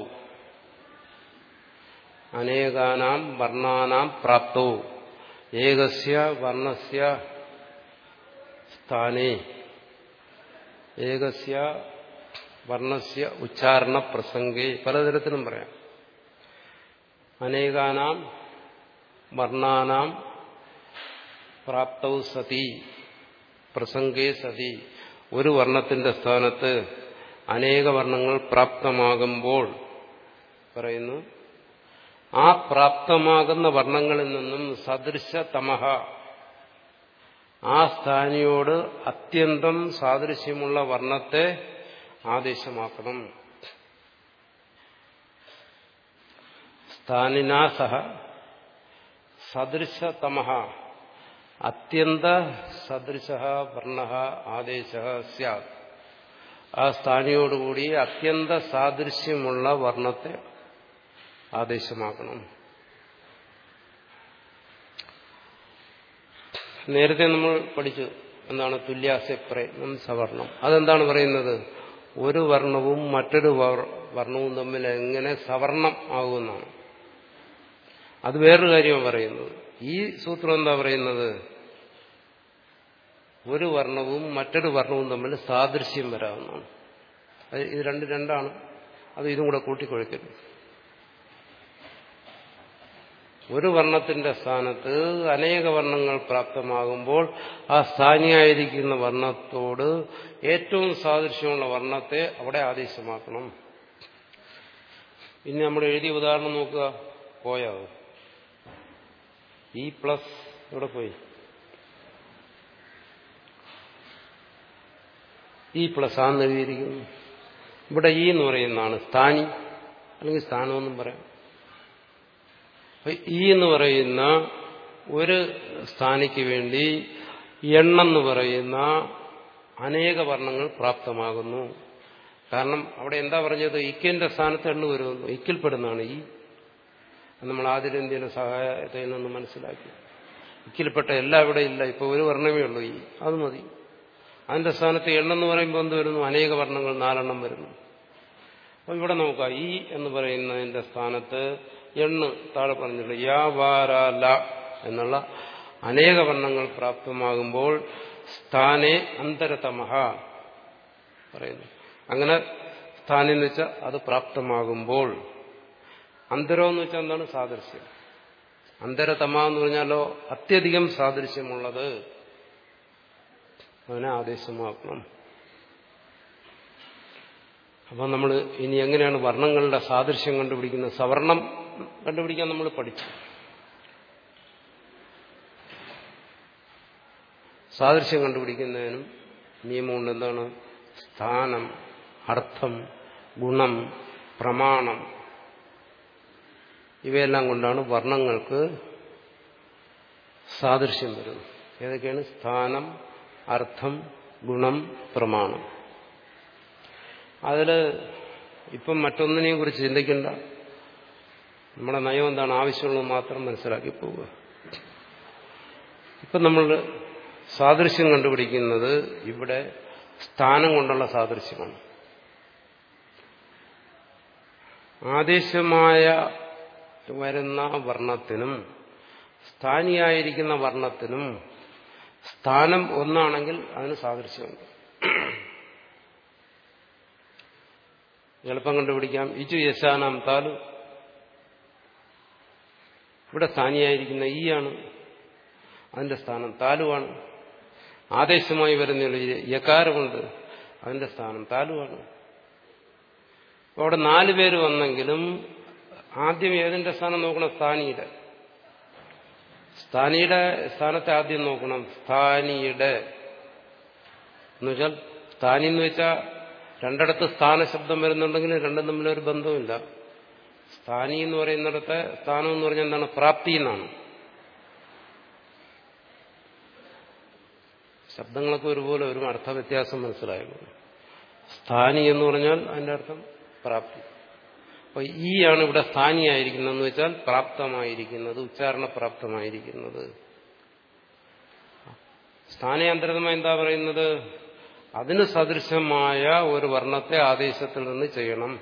അനേകാനാം വർണ്ണാനാം പ്രാപ്തൗ ഏകസ്യ വർണ്ണസ്യ സ്ഥാനേ ഏകസ്യ വർണ്ണസ്യ ഉച്ചാരണ പ്രസംഗേ പലതരത്തിലും പറയാം അനേകാനാം വർണ്ണാനാം പ്രാപ്തൗ സതി പ്രസംഗേ സതി ഒരു വർണ്ണത്തിന്റെ സ്ഥാനത്ത് അനേക വർണ്ണങ്ങൾ പ്രാപ്തമാകുമ്പോൾ പറയുന്നു ആ പ്രാപ്തമാകുന്ന വർണ്ണങ്ങളിൽ നിന്നും സദൃശ തമഹ ആ സ്ഥാനിയോട് അത്യന്തം സാദൃശ്യമുള്ള വർണ്ണത്തെ ആദേശമാക്കണം സ്ഥാനിനാ സഹ സദൃശതമ അത്യന്ത സദൃശ വർണ്ണ ആദേശ സ്യാത് ആ സ്ഥാനിയോടുകൂടി അത്യന്ത സാദൃശ്യമുള്ള വർണ്ണത്തെ ആദേശമാക്കണം നേരത്തെ നമ്മൾ പഠിച്ചു എന്താണ് തുല്യാസ്യ പ്രയത്നം സവർണം അതെന്താണ് പറയുന്നത് ഒരു വർണ്ണവും മറ്റൊരു വർണ്ണവും തമ്മിൽ എങ്ങനെ സവർണം ആകുമെന്നാണ് അത് വേറൊരു കാര്യമാണ് പറയുന്നത് ഈ സൂത്രം എന്താ പറയുന്നത് ഒരു വർണ്ണവും മറ്റൊരു വർണ്ണവും തമ്മിൽ സാദൃശ്യം വരാവുന്നതാണ് അത് ഇത് രണ്ട് രണ്ടാണ് അത് ഇതും കൂടെ കൂട്ടിക്കൊഴിക്കരുത് ഒരു വർണ്ണത്തിന്റെ സ്ഥാനത്ത് അനേക വർണ്ണങ്ങൾ പ്രാപ്തമാകുമ്പോൾ ആ സ്ഥാനിയായിരിക്കുന്ന വർണ്ണത്തോട് ഏറ്റവും സാദൃശ്യമുള്ള വർണ്ണത്തെ അവിടെ ആദേശമാക്കണം ഇനി നമ്മൾ എഴുതിയ ഉദാഹരണം നോക്കുക പോയോ ഇ പ്ലസ് ഇവിടെ പോയി ഇ പ്ലസ് ആന്ന് എഴുതിയിരിക്കുന്നു ഇവിടെ ഇ എന്ന് പറയുന്നതാണ് സ്ഥാനി അല്ലെങ്കിൽ സ്ഥാനമെന്നും പറയാം ഈ എന്ന് പറയുന്ന ഒരു സ്ഥാനിക്ക് വേണ്ടി എണ്ണെന്ന് പറയുന്ന അനേക വർണ്ണങ്ങൾ പ്രാപ്തമാകുന്നു കാരണം അവിടെ എന്താ പറഞ്ഞത് ഇക്കിന്റെ സ്ഥാനത്ത് എണ്ണു വരുന്നു ഇക്കിൽപ്പെടുന്നതാണ് ഈ നമ്മൾ ആതിരന്ത്യയിലെ സഹായത്തിൽ നിന്ന് മനസ്സിലാക്കി ഇക്കിൽപ്പെട്ട എല്ലാം ഇവിടെ ഇല്ല ഇപ്പൊ ഒരു വർണ്ണമേ ഉള്ളൂ ഈ അത് മതി അതിന്റെ സ്ഥാനത്ത് എണ്ണെന്ന് പറയുമ്പോൾ എന്ത് വരുന്നു അനേക വർണ്ണങ്ങൾ നാലെണ്ണം വരുന്നു അപ്പൊ ഇവിടെ നോക്കാം ഈ എന്ന് പറയുന്നതിന്റെ സ്ഥാനത്ത് എണ്ണ് താഴെ പറഞ്ഞിട്ടുണ്ട് യാ വാര ല എന്നുള്ള അനേക വർണ്ണങ്ങൾ പ്രാപ്തമാകുമ്പോൾ സ്ഥാനെ അന്തരതമഹ പറയുന്നു അങ്ങനെ സ്ഥാനെന്ന് വെച്ചാൽ അത് പ്രാപ്തമാകുമ്പോൾ അന്തരം എന്ന് വെച്ചാൽ എന്താണ് സാദൃശ്യം അന്തരതമ എന്ന് പറഞ്ഞാലോ അത്യധികം സാദൃശ്യമുള്ളത് അവനെ ആദേശമാക്കണം അപ്പം നമ്മൾ ഇനി എങ്ങനെയാണ് വർണ്ണങ്ങളുടെ സാദൃശ്യം കണ്ടുപിടിക്കുന്നത് സവർണം കണ്ടുപിടിക്കാൻ നമ്മൾ പഠിച്ചു സാദൃശ്യം കണ്ടുപിടിക്കുന്നതിനും നിയമമുണ്ട് എന്താണ് സ്ഥാനം അർത്ഥം ഗുണം പ്രമാണം ഇവയെല്ലാം കൊണ്ടാണ് വർണ്ണങ്ങൾക്ക് സാദൃശ്യം വരുന്നത് ഏതൊക്കെയാണ് സ്ഥാനം അർത്ഥം ഗുണം പ്രമാണം അതിൽ ഇപ്പം മറ്റൊന്നിനെയും കുറിച്ച് ചിന്തിക്കേണ്ട നമ്മുടെ നയം എന്താണ് ആവശ്യമുള്ളത് മാത്രം മനസ്സിലാക്കി പോവുക ഇപ്പം നമ്മൾ സാദൃശ്യം കണ്ടുപിടിക്കുന്നത് ഇവിടെ സ്ഥാനം കൊണ്ടുള്ള സാദൃശ്യമാണ് ആദേശമായ വരുന്ന വർണ്ണത്തിനും സ്ഥാനിയായിരിക്കുന്ന വർണ്ണത്തിനും സ്ഥാനം ഒന്നാണെങ്കിൽ അതിന് സാദൃശ്യമുണ്ട് എളുപ്പം കണ്ടുപിടിക്കാം ഇച്ചു യശാനാം താലു ഇവിടെ സ്ഥാനിയായിരിക്കുന്ന ഈ ആണ് അതിന്റെ സ്ഥാനം താലുവാണ് ആദേശമായി വരുന്ന യകാരമുണ്ട് അതിന്റെ സ്ഥാനം താലുവാണ് അവിടെ നാല് പേര് വന്നെങ്കിലും ആദ്യം ഏതിന്റെ സ്ഥാനം നോക്കണം സ്ഥാനിയുടെ സ്ഥാനിയുടെ സ്ഥാനത്തെ ആദ്യം നോക്കണം സ്ഥാനിയുടെ എന്നുവെച്ചാൽ സ്ഥാനി എന്ന് വെച്ചാൽ രണ്ടിടത്ത് സ്ഥാന ശബ്ദം വരുന്നുണ്ടെങ്കിൽ രണ്ടും തമ്മിലൊരു ബന്ധവുമില്ല സ്ഥാനി എന്ന് പറയുന്നിടത്ത് സ്ഥാനം എന്ന് പറഞ്ഞാൽ എന്താണ് പ്രാപ്തി എന്നാണ് ശബ്ദങ്ങളൊക്കെ ഒരുപോലെ ഒരു അർത്ഥവ്യത്യാസം മനസ്സിലായത് സ്ഥാനി എന്ന് പറഞ്ഞാൽ അതിന്റെ അർത്ഥം പ്രാപ്തി അപ്പൊ ഈ ആണ് ഇവിടെ സ്ഥാനിയായിരിക്കുന്നതെന്ന് വെച്ചാൽ പ്രാപ്തമായിരിക്കുന്നത് ഉച്ചാരണപ്രാപ്തമായിരിക്കുന്നത് സ്ഥാനയാന്തരമായി എന്താ പറയുന്നത് അതിന് സദൃശമായ ഒരു വർണ്ണത്തെ ആദേശത്തിൽ നിന്ന് ചെയ്യണം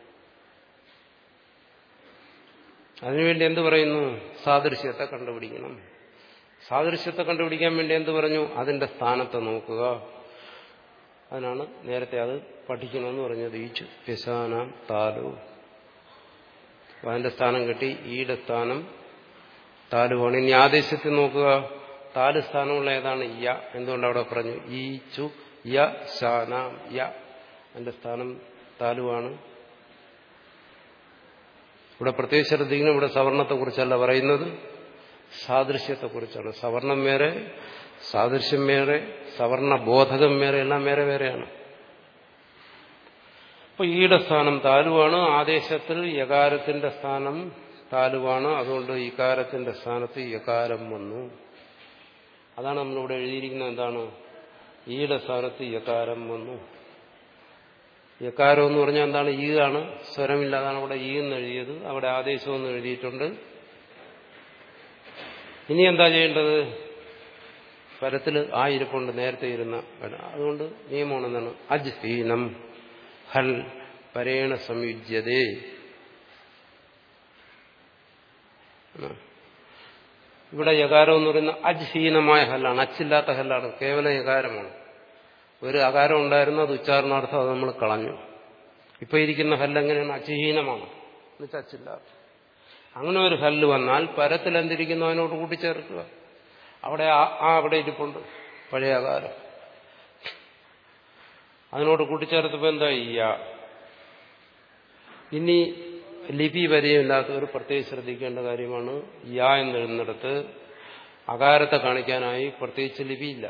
അതിനുവേണ്ടി എന്ത് പറയുന്നു സാദൃശ്യത്തെ കണ്ടുപിടിക്കണം സാദൃശ്യത്തെ കണ്ടുപിടിക്കാൻ വേണ്ടി എന്ത് പറഞ്ഞു അതിന്റെ സ്ഥാനത്തെ നോക്കുക അതിനാണ് നേരത്തെ അത് പഠിക്കണമെന്ന് പറഞ്ഞത് ഈച്ചു യശാനാം താലു അതിന്റെ സ്ഥാനം കിട്ടി ഈയുടെ സ്ഥാനം താലുവാണ് ഇനി ആദേശത്തിൽ നോക്കുക താല് സ്ഥാനമുള്ള ഏതാണ് യ എന്തുകൊണ്ട് അവിടെ പറഞ്ഞു ഈ ചു യ ശാനാം യ അതിന്റെ സ്ഥാനം താലുവാണ് ഇവിടെ പ്രത്യേക ശ്രദ്ധിക്കണം ഇവിടെ സവർണത്തെക്കുറിച്ചല്ല പറയുന്നത് സാദൃശ്യത്തെക്കുറിച്ചാണ് സവർണം വേറെ സാദൃശ്യം വേറെ സവർണ ബോധകം വേറെ എല്ലാം വേറെ വേറെയാണ് അപ്പൊ ഈയുടെ സ്ഥാനം താലുവാണ് ആദേശത്തിൽ യകാരത്തിന്റെ സ്ഥാനം താലുവാണ് അതുകൊണ്ട് ഇകാരത്തിന്റെ സ്ഥാനത്ത് യകാരം വന്നു അതാണ് നമ്മളിവിടെ എഴുതിയിരിക്കുന്നത് എന്താണ് ഈയുടെ സ്ഥാനത്ത് യകാരം വന്നു യകാരം എന്ന് പറഞ്ഞാൽ എന്താണ് ഈ ആണ് സ്വരമില്ല അതാണ് അവിടെ ഈ എന്ന് എഴുതിയത് അവിടെ ആദേശം എന്ന് എഴുതിയിട്ടുണ്ട് ഇനി എന്താ ചെയ്യേണ്ടത് പരത്തിൽ ആ ഇരിപ്പുണ്ട് നേരത്തെ ഇരുന്ന അതുകൊണ്ട് നിയമമാണ് എന്താണ് അജ്ഹീനം ഹൽ പരേണ സംയുജ്യതേ ഇവിടെ യകാരം എന്ന് പറയുന്ന അജ്ഹീനമായ ഹല്ലാണ് അച്ചില്ലാത്ത ഹല്ലാണ് കേവല യകാരമാണ് ഒരു അകാരം ഉണ്ടായിരുന്നു അത് ഉച്ചാരണാർത്ഥം അത് നമ്മൾ കളഞ്ഞു ഇപ്പൊ ഇരിക്കുന്ന ഹല്ല് എങ്ങനെയാണ് അച്ഛഹീനമാണ് എന്നുവെച്ചാൽ അച്ചില്ലാത്ത അങ്ങനെ ഒരു ഹല്ല് വന്നാൽ പരത്തിൽ എന്തിരിക്കുന്നു അതിനോട് കൂട്ടിച്ചേർക്കുക അവിടെ ആ അവിടെ ഇരിപ്പുണ്ട് പഴയ അകാരം അതിനോട് കൂട്ടിച്ചേർത്തപ്പോ എന്താ യ ഇനി ലിപി വരെയില്ലാത്ത ഒരു പ്രത്യേകം ശ്രദ്ധിക്കേണ്ട കാര്യമാണ് യ എന്നെഴുന്നിടത്ത് അകാരത്തെ കാണിക്കാനായി പ്രത്യേകിച്ച് ലിപിയില്ല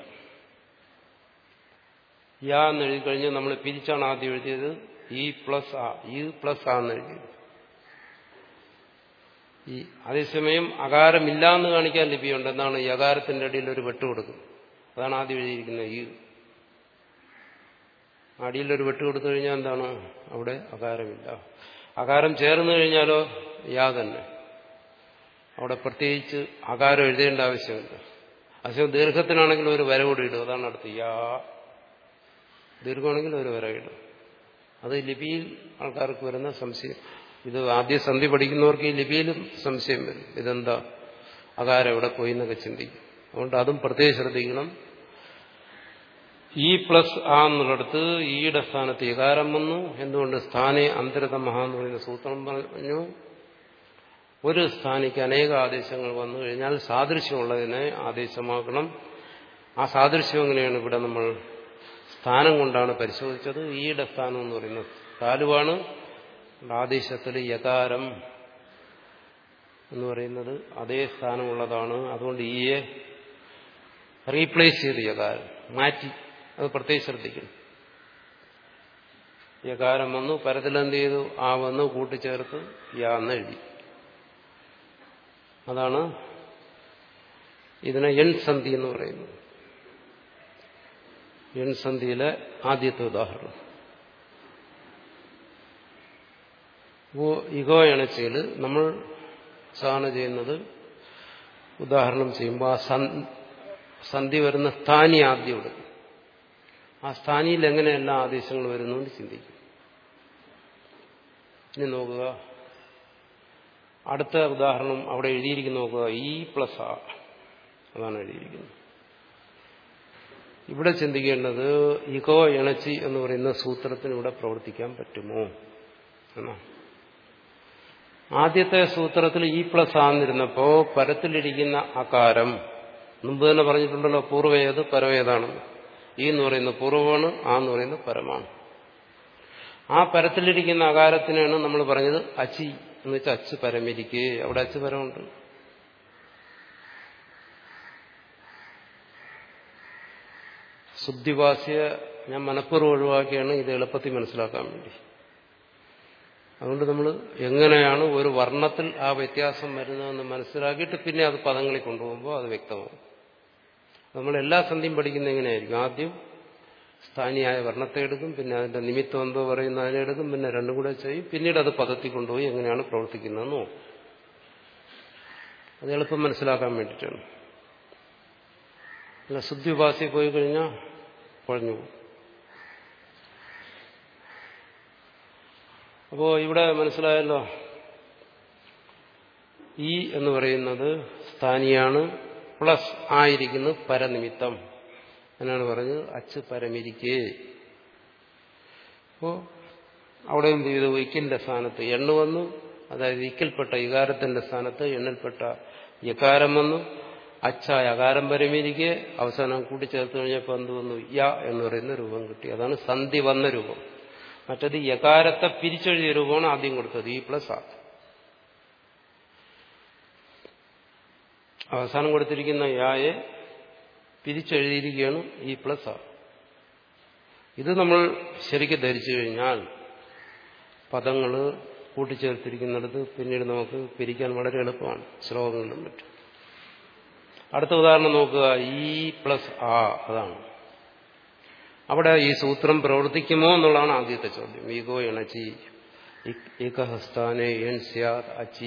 യ എന്ന് എഴുതി കഴിഞ്ഞ് നമ്മൾ പിരിച്ചാണ് ആദ്യം എഴുതിയത് ഇ പ്ലസ് ആ ഇ പ്ലസ് ആ എന്ന് എഴുതിയത് ഈ അതേസമയം അകാരമില്ല എന്ന് കാണിക്കാൻ ലിപിയുണ്ട് എന്താണ് ഈ അകാരത്തിന്റെ ഇടയിൽ ഒരു വെട്ട് കൊടുക്കും അതാണ് ആദ്യം എഴുതിയിരിക്കുന്നത് ഈ അടിയിലൊരു വെട്ട് കൊടുത്തു കഴിഞ്ഞാൽ എന്താണ് അവിടെ അകാരമില്ല അകാരം ചേർന്ന് കഴിഞ്ഞാലോ യാ തന്നെ അവിടെ പ്രത്യേകിച്ച് അകാരം എഴുതേണ്ട ആവശ്യമില്ല ആവശ്യം ദീർഘത്തിനാണെങ്കിൽ ഒരു വര കൂടി ഇടും അതാണ് അടുത്ത് യാ ദീർഘമാണെങ്കിൽ ഒരു വര ഇടും അത് ലിപിയിൽ ആൾക്കാർക്ക് വരുന്ന സംശയം ഇത് ആദ്യ സന്ധി പഠിക്കുന്നവർക്ക് ഈ ലിപിയിലും സംശയം വരും ഇതെന്താ അകാരം എവിടെ പോയി എന്നൊക്കെ ചിന്തിക്കും അതുകൊണ്ട് അതും പ്രത്യേകം ശ്രദ്ധിക്കണം ഇ പ്ലസ് ആ എന്നുള്ളിടത്ത് ഈയുടെ സ്ഥാനത്ത് ഇകാരം വന്നു എന്തുകൊണ്ട് സ്ഥാനെ അന്തരത മഹ എന്ന് പറയുന്ന സൂത്രം പറഞ്ഞു ഒരു സ്ഥാനിക്ക് അനേക ആദേശങ്ങൾ വന്നു കഴിഞ്ഞാൽ സാദൃശ്യമുള്ളതിനെ ആദേശമാക്കണം ആ സാദൃശ്യം എങ്ങനെയാണ് ഇവിടെ നമ്മൾ സ്ഥാനം കൊണ്ടാണ് പരിശോധിച്ചത് ഈയുടെ സ്ഥാനം എന്ന് പറയുന്നത് താലുവാണ് ആദേശത്തിൽ യകാരം എന്ന് പറയുന്നത് അതേ സ്ഥാനമുള്ളതാണ് അതുകൊണ്ട് ഈയെ റീപ്ലേസ് ചെയ്ത് യകാരം മാറ്റി അത് പ്രത്യേകം ശ്രദ്ധിക്കണം യകാരം വന്നു പരത്തിലെന്ത് ചെയ്തു ആ വന്നു കൂട്ടിച്ചേർത്ത് യാ എന്ന് എഴുതി അതാണ് ഇതിനെ എൺ സന്ധി എന്ന് പറയുന്നത് എൺ സന്ധിയിലെ ആദ്യത്തെ ഉദാഹരണം ഇഗോ എണച്ചയിൽ നമ്മൾ സാധന ചെയ്യുന്നത് ഉദാഹരണം ചെയ്യുമ്പോൾ ആ സന്ധി വരുന്ന സ്ഥാനി ആദ്യം എടുക്കും ആ സ്ഥാനിയിൽ എങ്ങനെ എല്ലാ ആദേശങ്ങളും വരുന്നു എന്ന് ചിന്തിക്കും ഇനി നോക്കുക അടുത്ത ഉദാഹരണം അവിടെ എഴുതിയിരിക്കുന്ന നോക്കുക ഈ പ്ലസ് ആ അതാണ് എഴുതിയിരിക്കുന്നത് ഇവിടെ ചിന്തിക്കേണ്ടത് ഇഗോ എണച്ചി എന്ന് പറയുന്ന സൂത്രത്തിന് ഇവിടെ പ്രവർത്തിക്കാൻ പറ്റുമോ എന്നാ ആദ്യത്തെ സൂത്രത്തിൽ ഈ പ്ലസ് ആന്നിരുന്നപ്പോ പരത്തിലിരിക്കുന്ന അകാരം മുമ്പ് തന്നെ പറഞ്ഞിട്ടുണ്ടല്ലോ പൂർവ്വേത് പരവേതാണെന്ന് ഈ എന്ന് പറയുന്നത് പൂർവ്വമാണ് ആ എന്ന് പറയുന്നത് പരമാണ് ആ പരത്തിലിരിക്കുന്ന അകാരത്തിനാണ് നമ്മൾ പറഞ്ഞത് അച്ചി എന്ന് വെച്ചാൽ അച്ച് പരമിരിക്കെ അവിടെ അച്ച് പരമുണ്ട് ശുദ്ധിവാസ്യ ഞാൻ മനഃപൂർവ്വം ഒഴിവാക്കിയാണ് ഇത് എളുപ്പത്തിൽ മനസ്സിലാക്കാൻ വേണ്ടി അതുകൊണ്ട് നമ്മൾ എങ്ങനെയാണ് ഒരു വർണ്ണത്തിൽ ആ വ്യത്യാസം വരുന്നതെന്ന് മനസ്സിലാക്കിയിട്ട് പിന്നെ അത് പദങ്ങളിൽ കൊണ്ടുപോകുമ്പോൾ അത് വ്യക്തമാകും നമ്മൾ എല്ലാ സന്ധിയും പഠിക്കുന്ന എങ്ങനെയായിരിക്കും ആദ്യം സ്ഥാനിയായ വർണ്ണത്തെ എടുക്കും പിന്നെ അതിന്റെ നിമിത്തം എന്തോ പറയുന്ന അതിനെ എടുക്കും പിന്നെ രണ്ടും കൂടെ ചെയ്യും പിന്നീട് അത് പദത്തിൽ കൊണ്ടുപോയി എങ്ങനെയാണ് പ്രവർത്തിക്കുന്നതെന്ന് നോക്കും അത് എളുപ്പം മനസ്സിലാക്കാൻ വേണ്ടിയിട്ടാണ് അല്ല ശുദ്ധി ഉപാസി പോയി കഴിഞ്ഞാൽ കുഴഞ്ഞു പോകും അപ്പോ ഇവിടെ മനസ്സിലായല്ലോ ഈ എന്ന് പറയുന്നത് സ്ഥാനിയാണ് പ്ലസ് ആയിരിക്കുന്നത് പരനിമിത്തം എന്നാണ് പറഞ്ഞത് അച്ച് പരമിരിക്കേ അപ്പോ അവിടെ എന്ത് ചെയ്തു ഇക്കിന്റെ സ്ഥാനത്ത് എണ്ണ വന്നു അതായത് ഇക്കിൽപ്പെട്ട ഇകാരത്തിന്റെ സ്ഥാനത്ത് എണ്ണിൽപ്പെട്ട യകാരം വന്നു അച്ചായ അകാരം പരമിരിക്കെ അവസാനം കൂട്ടിച്ചേർത്ത് കഴിഞ്ഞപ്പോൾ എന്ത് വന്നു യ എന്ന് പറയുന്ന രൂപം കിട്ടി അതാണ് സന്ധി വന്ന രൂപം മറ്റത് യകാരത്തെ പിരിച്ചെഴുതിയ രൂപമാണ് ആദ്യം കൊടുത്തത് ഈ പ്ലസ് ആ അവസാനം കൊടുത്തിരിക്കുന്ന യായെ പിരിച്ചെഴുതിയിരിക്കുകയാണ് ഈ പ്ലസ് ആ ഇത് നമ്മൾ ശരിക്കും ധരിച്ചു കഴിഞ്ഞാൽ പദങ്ങൾ കൂട്ടിച്ചേർത്തിരിക്കുന്നിടത്ത് പിന്നീട് നമുക്ക് പിരിക്കാൻ വളരെ എളുപ്പമാണ് ശ്ലോകങ്ങളിലും മറ്റും അടുത്ത ഉദാഹരണം നോക്കുക ഈ പ്ലസ് ആ അതാണ് അവിടെ ഈ സൂത്രം പ്രവർത്തിക്കുമോ എന്നുള്ളതാണ് ആദ്യത്തെ ചോദ്യം ഈഗോ എണച്ചി ഏകഹസ്ഥാനെ എൻ സ്യാദ് അച്ചി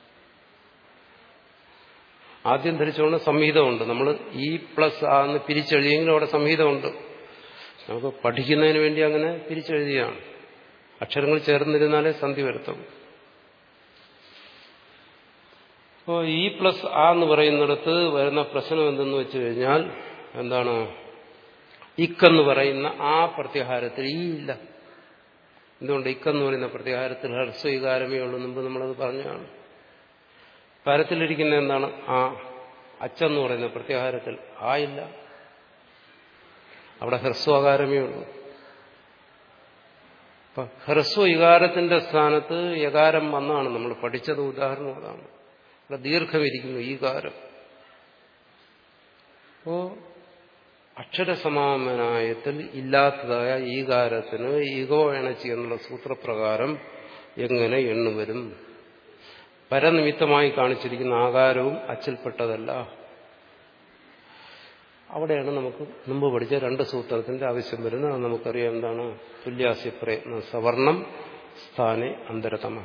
ആദ്യം ധരിച്ചുകൊണ്ട് സംഹിതമുണ്ട് നമ്മൾ ഈ പ്ലസ് ആ എന്ന് പിരിച്ചെഴുതിയെങ്കിലും അവിടെ സംഹിതമുണ്ട് നമുക്ക് പഠിക്കുന്നതിന് വേണ്ടി അങ്ങനെ പിരിച്ചെഴുതിയാണ് അക്ഷരങ്ങൾ ചേർന്നിരുന്നാലേ സന്ധി വരുത്തുള്ളൂ അപ്പോൾ ഈ പ്ലസ് ആ എന്ന് പറയുന്നിടത്ത് വരുന്ന പ്രശ്നം എന്തെന്ന് വെച്ച് കഴിഞ്ഞാൽ എന്താണ് ഇക്കെന്ന് പറയുന്ന ആ പ്രത്യാഹാരത്തിൽ ഈ ഇല്ല എന്തുകൊണ്ട് ഇക്കെന്ന് പറയുന്ന പ്രത്യാഹാരത്തിൽ ഹർസ്വീകാരമേ ഉള്ളൂ മുമ്പ് നമ്മളത് പറഞ്ഞാണ് പരത്തിലിരിക്കുന്ന എന്താണ് ആ അച്ചെന്ന് പറയുന്ന പ്രത്യാഹാരത്തിൽ ആ ഇല്ല അവിടെ ഹ്രസ്വകാരമേ ഉള്ളൂ അപ്പൊ ഹ്രസ്വ വികാരത്തിന്റെ സ്ഥാനത്ത് യകാരം വന്നാണ് നമ്മൾ പഠിച്ചത് ഉദാഹരണം അതാണ് അവിടെ ദീർഘമിരിക്കുന്നു ഈ കാരം അപ്പോ അക്ഷരസമാമനായത്തിൽ ഇല്ലാത്തതായ ഈ കാരത്തിന് ഈഗോ എണച്ചി എന്നുള്ള സൂത്രപ്രകാരം എങ്ങനെ എണ്ണു വരും പരനിമിത്തമായി കാണിച്ചിരിക്കുന്ന ആകാരവും അച്ചിൽപ്പെട്ടതല്ല അവിടെയാണ് നമുക്ക് മുമ്പ് പഠിച്ച രണ്ട് സൂത്രത്തിന്റെ ആവശ്യം വരുന്നത് അത് നമുക്കറിയാം എന്താണ് തുല്യാസ്യ പ്രയത്ന സവർണം സ്ഥാനെ അന്തരതമ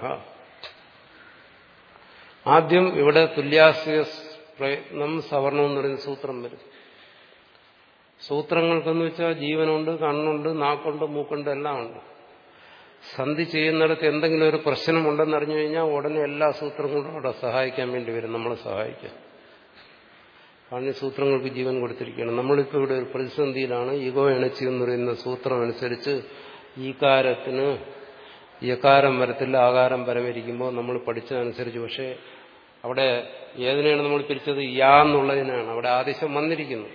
ആദ്യം ഇവിടെ തുല്യാസ്യ പ്രയത്നം സവർണം എന്ന് പറയുന്ന സൂത്രം വരും സൂത്രങ്ങൾക്കെന്ന് വെച്ചാൽ ജീവനുണ്ട് കണ്ണുണ്ട് നാക്കുണ്ട് മൂക്കുണ്ട് എല്ലാം ഉണ്ട് സന്ധി ചെയ്യുന്നിടത്ത് എന്തെങ്കിലും ഒരു പ്രശ്നമുണ്ടെന്ന് അറിഞ്ഞു കഴിഞ്ഞാൽ ഉടനെ എല്ലാ സൂത്രങ്ങളും അവിടെ സഹായിക്കാൻ വേണ്ടി വരും നമ്മളെ സഹായിക്കാൻ കാരണം സൂത്രങ്ങൾക്ക് ജീവൻ കൊടുത്തിരിക്കുകയാണ് നമ്മളിപ്പോൾ ഇവിടെ ഒരു പ്രതിസന്ധിയിലാണ് ഈഗോ എണച്ചി എന്ന് പറയുന്ന സൂത്രം അനുസരിച്ച് ഈകാരത്തിന് യകാരം വരത്തില്ല ആകാരം വരവരിക്കുമ്പോൾ നമ്മൾ പഠിച്ചതനുസരിച്ച് പക്ഷേ അവിടെ ഏതിനെയാണ് നമ്മൾ പിരിച്ചത് യാ എന്നുള്ളതിനാണ് അവിടെ ആദേശം വന്നിരിക്കുന്നു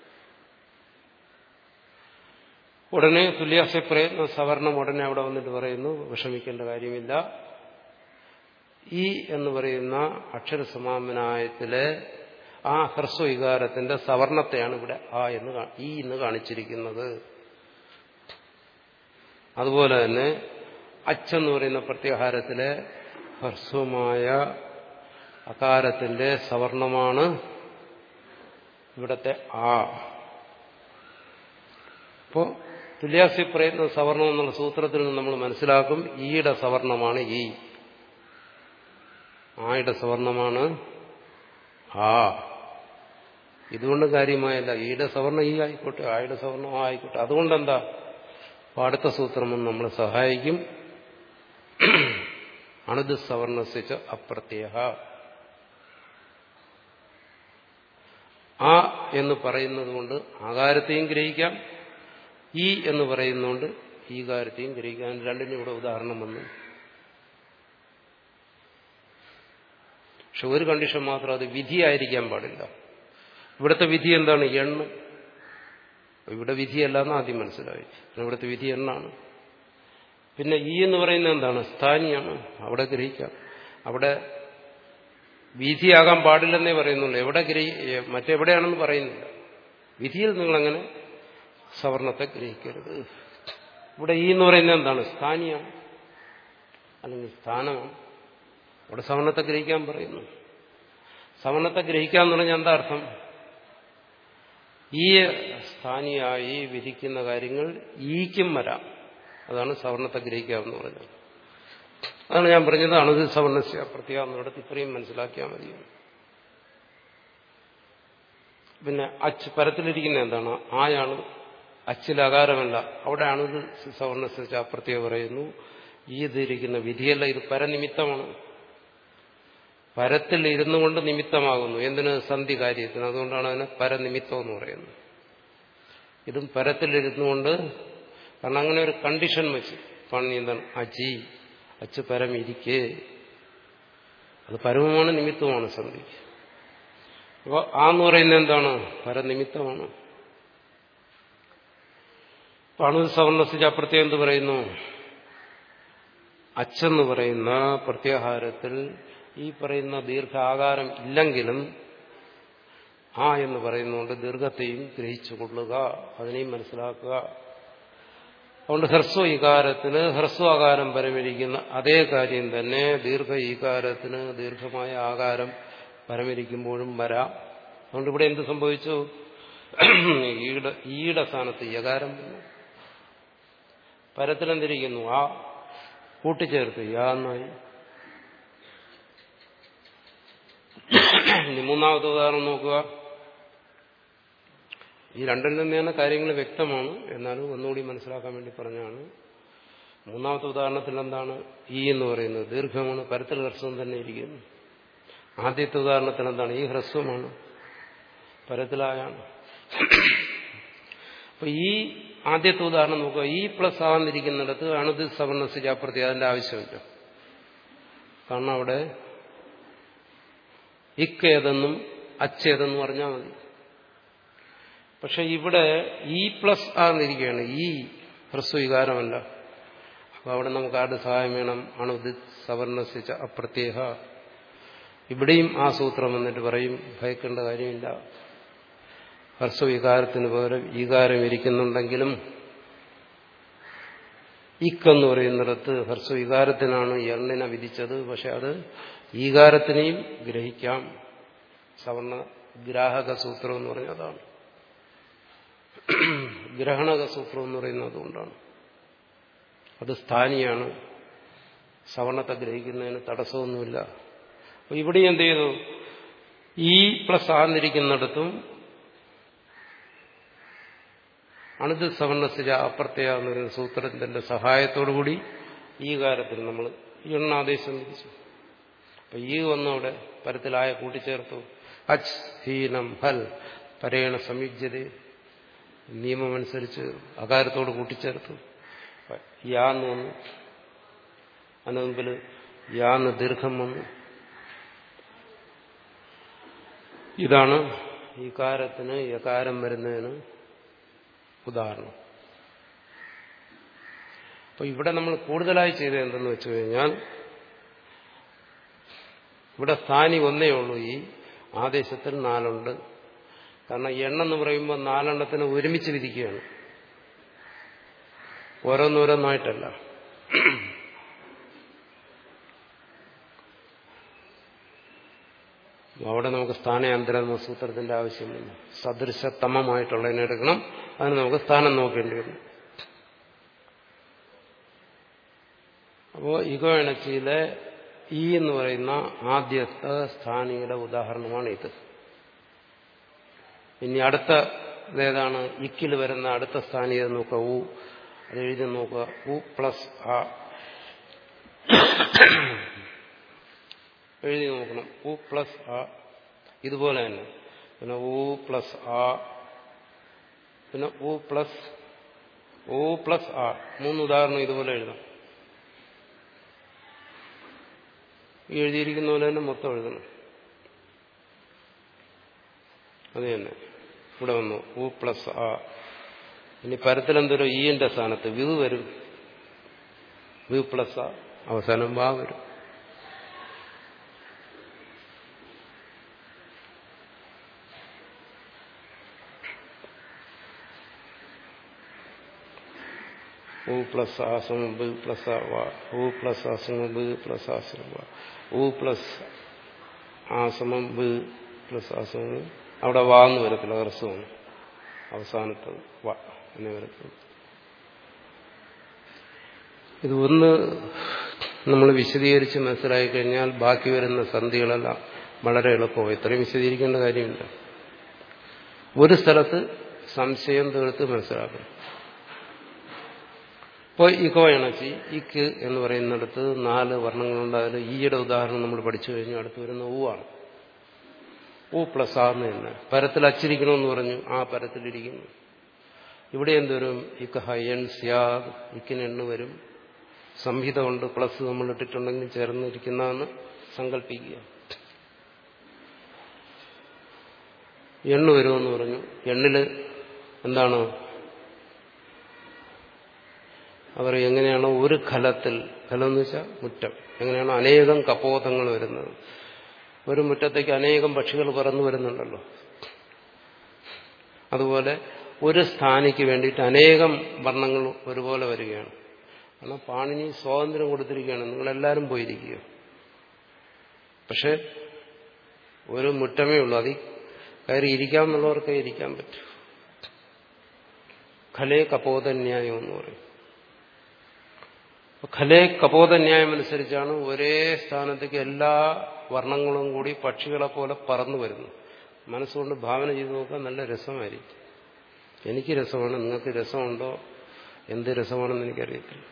ഉടനെ തുല്യാസ്യ പ്രയത്ന സവർണം ഉടനെ അവിടെ വന്നിട്ട് പറയുന്നു വിഷമിക്കേണ്ട കാര്യമില്ല ഈ എന്ന് പറയുന്ന അക്ഷരസമാമനായത്തിലെ ആ ഹ്രസ്വ വികാരത്തിന്റെ സവർണത്തെയാണ് ഇവിടെ ആ എന്ന് ഈ എന്ന് കാണിച്ചിരിക്കുന്നത് അതുപോലെ തന്നെ അച്ചെന്ന് പറയുന്ന പ്രത്യാഹാരത്തിലെ ഹ്രസ്വമായ അകാരത്തിന്റെ സവർണമാണ് ഇവിടത്തെ ആ അപ്പോ തുല്യാസ്യ പ്രയത്ന സവർണം എന്നുള്ള സൂത്രത്തിൽ നിന്ന് നമ്മൾ മനസ്സിലാക്കും ഈയുടെ സവർണമാണ് ഈ ആയുടെ സവർണമാണ് ആ ഇതുകൊണ്ട് കാര്യമായല്ല ഈയുടെ സവർണം ഈ ആയിക്കോട്ടെ ആയുടെ സവർണം ആ ആയിക്കോട്ടെ അതുകൊണ്ടെന്താ അപ്പൊ അടുത്ത സൂത്രം നമ്മളെ സഹായിക്കും അണുത് സവർണസിച്ച അപ്രത്യ ആ എന്ന് പറയുന്നത് കൊണ്ട് ആകാരത്തെയും ഗ്രഹിക്കാം ഈ എന്ന് പറയുന്നതുകൊണ്ട് ഈ കാര്യത്തെയും ഗ്രഹിക്കാൻ രണ്ടിനും ഇവിടെ ഉദാഹരണം വന്നു പക്ഷെ ഒരു കണ്ടീഷൻ മാത്രം അത് വിധിയായിരിക്കാൻ പാടില്ല ഇവിടുത്തെ വിധി എന്താണ് എണ്ണ് ഇവിടെ വിധിയല്ല എന്ന് ആദ്യം മനസ്സിലായി ഇവിടുത്തെ വിധി എണ്ണാണ് പിന്നെ ഈ എന്ന് പറയുന്നത് എന്താണ് സ്ഥാനിയാണ് അവിടെ ഗ്രഹിക്കാം അവിടെ വിധിയാകാൻ പാടില്ലെന്നേ പറയുന്നുള്ളൂ എവിടെ ഗ്രഹി മറ്റെവിടെയാണെന്ന് പറയുന്നില്ല വിധിയിൽ നിങ്ങളങ്ങനെ സവർണത്തെ ഗ്രഹിക്കരുത് ഇവിടെ ഈ എന്ന് പറയുന്നത് എന്താണ് സ്ഥാനിയാണ് അല്ലെങ്കിൽ സ്ഥാനമാണ് അവിടെ സവർണത്തെ ഗ്രഹിക്കാൻ പറയുന്നു സവർണത്തെ ഗ്രഹിക്കാന്ന് പറഞ്ഞാൽ എന്താ അർത്ഥം ഈ സ്ഥാനിയായി വിധിക്കുന്ന കാര്യങ്ങൾ ഈക്കും വരാം അതാണ് സവർണത്തെ ഗ്രഹിക്കാമെന്ന് പറഞ്ഞത് അതാണ് ഞാൻ പറഞ്ഞത് അണുത് സവർണസ്യ പ്രത്യേകം ഇത്രയും മനസ്സിലാക്കിയാൽ മതി പിന്നെ അച്ച് പരത്തിലിരിക്കുന്ന എന്താണ് ആയാണ് അച്ചിൽ അകാരമല്ല അവിടെ അണുത് സവർണസ്യ പ്രത്യേകം പറയുന്നു ഈ ഇതിരിക്കുന്ന വിധിയല്ല ഇത് പരനിമിത്തമാണ് പരത്തിൽ ഇരുന്നു കൊണ്ട് നിമിത്തമാകുന്നു എന്തിന് സന്ധി കാര്യത്തിന് അതുകൊണ്ടാണ് അതിനെ പരനിമിത്തം എന്ന് പറയുന്നത് ഇതും പരത്തിലിരുന്നു കൊണ്ട് കാരണം അങ്ങനെ ഒരു കണ്ടീഷൻ വെച്ച് പണി എന്താണ് അജി അച്ച് പരം ഇരിക്കേ അത് പരമമാണ് നിമിത്തമാണ് സന്ധി അപ്പോൾ ആ എന്ന് പറയുന്നത് എന്താണ് പരനിമിത്തമാണ് പണു സവർണസിച്ച് അപ്രത്യേകം എന്ത് പറയുന്നു അച്ചെന്ന് പറയുന്ന പ്രത്യാഹാരത്തിൽ ഈ പറയുന്ന ദീർഘാകാരം ഇല്ലെങ്കിലും ആ എന്ന് പറയുന്നതുകൊണ്ട് ദീർഘത്തെയും ഗ്രഹിച്ചു കൊള്ളുക അതിനെയും മനസ്സിലാക്കുക അതുകൊണ്ട് ഹ്രസ്വ ഇകാരത്തിന് ഹ്രസ്വാകാരം പരമിരിക്കുന്ന അതേ കാര്യം തന്നെ ദീർഘ ഈകാരത്തിന് ദീർഘമായ ആകാരം പരമിരിക്കുമ്പോഴും വരാം അതുകൊണ്ട് ഇവിടെ എന്ത് സംഭവിച്ചു ഈയുടെ ഈയുടെ സ്ഥാനത്ത് യകാരം പരത്തിലെന്തിരിക്കുന്നു ആ കൂട്ടിച്ചേർത്ത് യാ എന്നായി ഇനി മൂന്നാമത്തെ ഉദാഹരണം നോക്കുക ഈ രണ്ടിൽ തന്നെയാണ് കാര്യങ്ങൾ വ്യക്തമാണ് എന്നാലും ഒന്നുകൂടി മനസ്സിലാക്കാൻ വേണ്ടി പറഞ്ഞാണ് മൂന്നാമത്തെ ഉദാഹരണത്തിൽ എന്താണ് ഈ എന്ന് പറയുന്നത് ദീർഘമാണ് പരത്തിൽ ഹ്രസ്വം തന്നെ ഇരിക്കുന്നു ആദ്യത്തെ ഉദാഹരണത്തിൽ എന്താണ് ഈ ഹ്രസ്വമാണ് പരത്തിലായാണ് അപ്പൊ ഈ ആദ്യത്തെ ഉദാഹരണം നോക്കുക ഈ പ്ലസ് ആകുന്നിരിക്കുന്നിടത്ത് അണുത് സവർണസിജാപ്രതി അതിന്റെ ആവശ്യമില്ല കാരണം അവിടെ ഇക്കേതെന്നും അച്ചേതെന്നും പറഞ്ഞാൽ മതി പക്ഷെ ഇവിടെ ഈ പ്ലസ് ആകുന്നിരിക്കുകയാണ് ഈ ഹ്രസ്വവികാരമല്ല അപ്പൊ അവിടെ നമുക്ക് ആരുടെ സഹായം വേണം അണുത് സവർണസിച്ച അപ്രത്യേക ഇവിടെയും ആ സൂത്രം എന്നിട്ട് പറയും ഭയക്കേണ്ട കാര്യമില്ല ഹ്രസ്വവികാരത്തിന് പകരം ഈകാരം ഇരിക്കുന്നുണ്ടെങ്കിലും ഇക്കെന്ന് പറയുന്നിടത്ത് ഹ്രസ്വവികാരത്തിനാണ് എണ്ണിനെ വിധിച്ചത് പക്ഷെ അത് ഈകാരത്തിനെയും ഗ്രഹിക്കാം സവർണ ഗ്രാഹക സൂത്രം എന്ന് പറഞ്ഞതാണ് ഗ്രഹണക സൂത്രം എന്ന് പറയുന്നത് അതുകൊണ്ടാണ് അത് സ്ഥാനിയാണ് സവർണത്തെ ഗ്രഹിക്കുന്നതിന് തടസ്സമൊന്നുമില്ല അപ്പൊ ഇവിടെ എന്ത് ചെയ്തു ഈ പ്ലസ് ആന്നിരിക്കുന്നിടത്തും അണുത് സവർണസിര അപ്രത്യ എന്ന് പറയുന്ന സൂത്രത്തിന്റെ സഹായത്തോടുകൂടി ഈ കാര്യത്തിൽ നമ്മൾ എണ്ണാദേശം വിധിച്ചു അപ്പൊ ഈ ഒന്നവിടെ പരത്തിലായ കൂട്ടിച്ചേർത്തു അച്ച് ഹീനം ഹൽ പരേണ സംയുജ്യത നിയമമനുസരിച്ച് അകാരത്തോട് കൂട്ടിച്ചേർത്തു യാന്ന് വന്നു അതിന് മുമ്പിൽ യാന്ന് ദീർഘം വന്നു ഇതാണ് ഈ കാരത്തിന് യകാരം വരുന്നതിന് ഉദാഹരണം അപ്പൊ ഇവിടെ നമ്മൾ കൂടുതലായി ചെയ്തത് എന്തെന്ന് വെച്ചു കഴിഞ്ഞാൽ ഇവിടെ സ്ഥാനി ഒന്നേ ഉള്ളൂ ഈ ആദേശത്തിൽ നാലുണ്ട് കാരണം എണ്ണെന്ന് പറയുമ്പോൾ നാലെണ്ണത്തിന് ഒരുമിച്ച് വിധിക്കുകയാണ് ഓരോന്നോരോന്നായിട്ടല്ല അവിടെ നമുക്ക് സ്ഥാനാന്തരം സൂത്രത്തിന്റെ ആവശ്യമില്ല സദൃശത്തമമായിട്ടുള്ളതിനെ എടുക്കണം അതിന് നമുക്ക് സ്ഥാനം നോക്കേണ്ടി വരും അപ്പോ ഇഗോ എണച്ചിയിലെ ഈ എന്ന് പറയുന്ന ആദ്യത്തെ സ്ഥാനിയുടെ ഉദാഹരണമാണ് ഇത് ഇനി അടുത്ത ഏതാണ് ഇക്കിൽ വരുന്ന അടുത്ത സ്ഥാനീയത നോക്കുക ഉ അത് എഴുതി നോക്കുക ഉ പ്ലസ് ആ എഴുതി നോക്കണം ഉ പ്ലസ് ആ ഇതുപോലെ തന്നെ പിന്നെ ഉ പ്ലസ് ആ പിന്നെ ഉ പ്ലസ് ഉ പ്ലസ് ആ മൂന്ന് ഉദാഹരണം ഇതുപോലെ എഴുതാം എഴുതിയിരിക്കുന്ന പോലെ തന്നെ മൊത്തം എഴുതണം അത് തന്നെ ഇവിടെ വന്നു ഉ പ്ലസ് ആ ഇനി പരത്തിലെന്തൊരു ഈന്റെ സ്ഥാനത്ത് വ്യൂ വരും വ്യൂ പ്ലസ് ആ അവസാനം വാ വരും ഉ പ്ലസ് ആ സമം ബ് പ്ലസ് ആ വാ ഉ പ്ലസ് ആ സമം ബ് പ്ലസ് ആ സമം വാ ഉ പ്ലസ് ആ സമം ബ് പ്ലസ് ആ സമം അവിടെ വാ എന്ന് വരത്തില്ല ഹ്രസ്വമാണ് അവസാനത്തെ വ എന്നേ വരത്തുള്ളൂ ഇത് ഒന്ന് നമ്മൾ വിശദീകരിച്ച് മനസ്സിലാക്കി കഴിഞ്ഞാൽ ബാക്കി വരുന്ന സന്ധികളെല്ലാം വളരെ എളുപ്പമായി ഇത്രയും വിശദീകരിക്കേണ്ട കാര്യമില്ല ഒരു സ്ഥലത്ത് സംശയം തീർത്ത് മനസ്സിലാക്കണം ഇപ്പോൾ ഇക്കോ എണച്ചി ഇക്ക് എന്ന് പറയുന്നിടത്ത് നാല് വർണ്ണങ്ങളുണ്ട് അതിൽ ഈയുടെ ഉദാഹരണം നമ്മൾ പഠിച്ചു കഴിഞ്ഞു അടുത്ത് വരുന്ന ഊ ആണ് ഊ പ്ലസ് ആന്ന് തന്നെ പരത്തിൽ അച്ചിരിക്കണമെന്ന് പറഞ്ഞു ആ പരത്തിലിരിക്കുന്നു ഇവിടെ എന്തുവരും ഇക്ക് ഹയൻ സ്യാദ് ഇക്കിന് എണ്ണ വരും സംഹിത കൊണ്ട് പ്ലസ് നമ്മൾ ഇട്ടിട്ടുണ്ടെങ്കിൽ ചേർന്നിരിക്കുന്നതെന്ന് സങ്കല്പിക്കുക എണ്ണ വരുമെന്ന് പറഞ്ഞു എണ്ണില് എന്താണ് അവർ എങ്ങനെയാണോ ഒരു ഖലത്തിൽ ഖലം എന്ന് വെച്ചാൽ മുറ്റം എങ്ങനെയാണോ അനേകം കപ്പോതങ്ങൾ വരുന്നത് ഒരു മുറ്റത്തേക്ക് അനേകം പക്ഷികൾ പറന്നു വരുന്നുണ്ടല്ലോ അതുപോലെ ഒരു സ്ഥാനിക്ക് വേണ്ടിയിട്ട് അനേകം വർണ്ണങ്ങൾ ഒരുപോലെ വരികയാണ് കാരണം പാണിനി സ്വാതന്ത്ര്യം കൊടുത്തിരിക്കുകയാണ് നിങ്ങളെല്ലാവരും പോയിരിക്കുക പക്ഷെ ഒരു മുറ്റമേ ഉള്ളൂ അതിൽ കയറി ഇരിക്കാമെന്നുള്ളവർക്ക് ഇരിക്കാൻ പറ്റൂ ഖലേ കപോതന്യായം എന്ന് പറയും ഖലേ കപോതന്യായം അനുസരിച്ചാണ് ഒരേ സ്ഥാനത്തേക്ക് എല്ലാ വർണ്ണങ്ങളും കൂടി പക്ഷികളെ പോലെ പറന്നു വരുന്നു മനസ്സുകൊണ്ട് ഭാവന ചെയ്ത് നോക്കാൻ നല്ല രസമായിരിക്കും എനിക്ക് രസമാണ് നിങ്ങൾക്ക് രസമുണ്ടോ എന്ത് രസമാണെന്ന് എനിക്കറിയത്തില്ല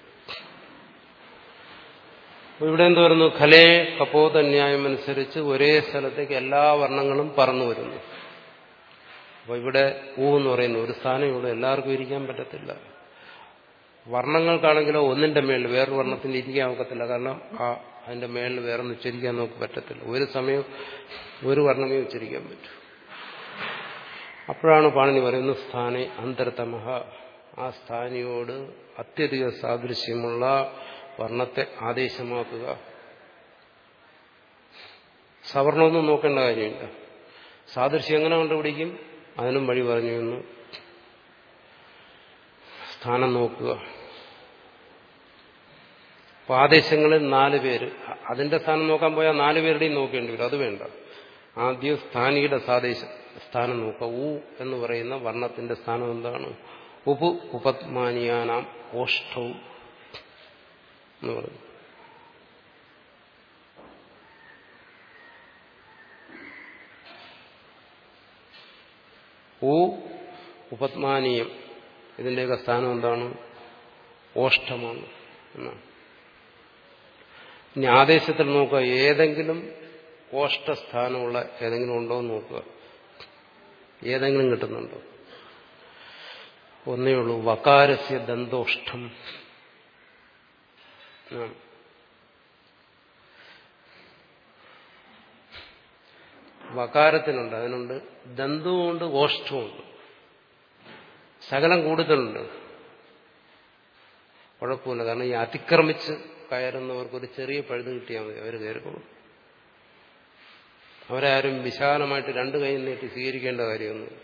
ഇവിടെ എന്ത് വരുന്നു ഖലേ കപോതന്യായം അനുസരിച്ച് ഒരേ സ്ഥലത്തേക്ക് എല്ലാ വർണ്ണങ്ങളും പറന്നു വരുന്നു അപ്പൊ ഇവിടെ ഊ എന്ന് പറയുന്നു ഒരു സ്ഥാനം ഇവിടെ എല്ലാവർക്കും ഇരിക്കാൻ പറ്റത്തില്ല വർണ്ണങ്ങൾക്കാണെങ്കിലോ ഒന്നിന്റെ മേളിൽ വേറൊരു വർണ്ണത്തിന് ഇരിക്കാൻ ഒക്കത്തില്ല കാരണം ആ അതിന്റെ മേളിൽ വേറെ ഒന്ന് ഉച്ചരിക്കാൻ നമുക്ക് പറ്റത്തില്ല ഒരു സമയം ഒരു വർണ്ണമേ ഉച്ചരിക്കാൻ പറ്റൂ അപ്പോഴാണ് പാണിനി പറയുന്നത് സ്ഥാനെ അന്തർതമഹ ആ സ്ഥാനിയോട് അത്യധിക സാദൃശ്യമുള്ള വർണ്ണത്തെ ആദേശമാക്കുക സവർണമൊന്നും നോക്കേണ്ട കാര്യമില്ല സാദൃശ്യം എങ്ങനെ കണ്ടുപിടിക്കും അതിനും വഴി പറഞ്ഞു എന്ന് സ്ഥാനം നോക്കുക അപ്പൊ ആദേശങ്ങളിൽ നാല് പേര് അതിന്റെ സ്ഥാനം നോക്കാൻ പോയാൽ നാല് പേരുടെയും നോക്കേണ്ടി വരും അത് വേണ്ട ആദ്യം സ്ഥാനിയുടെ സാദേശ സ്ഥാനം നോക്കുക ഊ എന്ന് പറയുന്ന വർണ്ണത്തിന്റെ സ്ഥാനം എന്താണ് ഉപു ഉപത്മാനിയാനാം ഓഷ്ടവും എന്ന് പറഞ്ഞു ഊ ഉപത്മാനീയം ഇതിന്റെയൊക്കെ സ്ഥാനം എന്താണ് ഓഷ്ടമാണ് എന്നാണ് ഇനി ആദേശത്തിൽ നോക്കുക ഏതെങ്കിലും ഓഷ്ടസ്ഥാനമുള്ള ഏതെങ്കിലും ഉണ്ടോ എന്ന് നോക്കുക ഏതെങ്കിലും കിട്ടുന്നുണ്ടോ ഒന്നേ ഉള്ളൂ വകാരസ്യ ദന്തോഷ്ടം വകാരത്തിനുണ്ട് അതിനുണ്ട് ദന്തവുമുണ്ട് ഓഷ്ടവുമുണ്ട് ശകലം കൂടുതലുണ്ട് കുഴപ്പമില്ല കാരണം ഈ അതിക്രമിച്ച് കയറുന്നവർക്ക് ഒരു ചെറിയ പഴുത് കിട്ടിയാൽ മതി അവർ കയറിക്കോളും അവരാരും വിശാലമായിട്ട് രണ്ട് കൈ നീട്ടി സ്വീകരിക്കേണ്ട കാര്യമൊന്നുമില്ല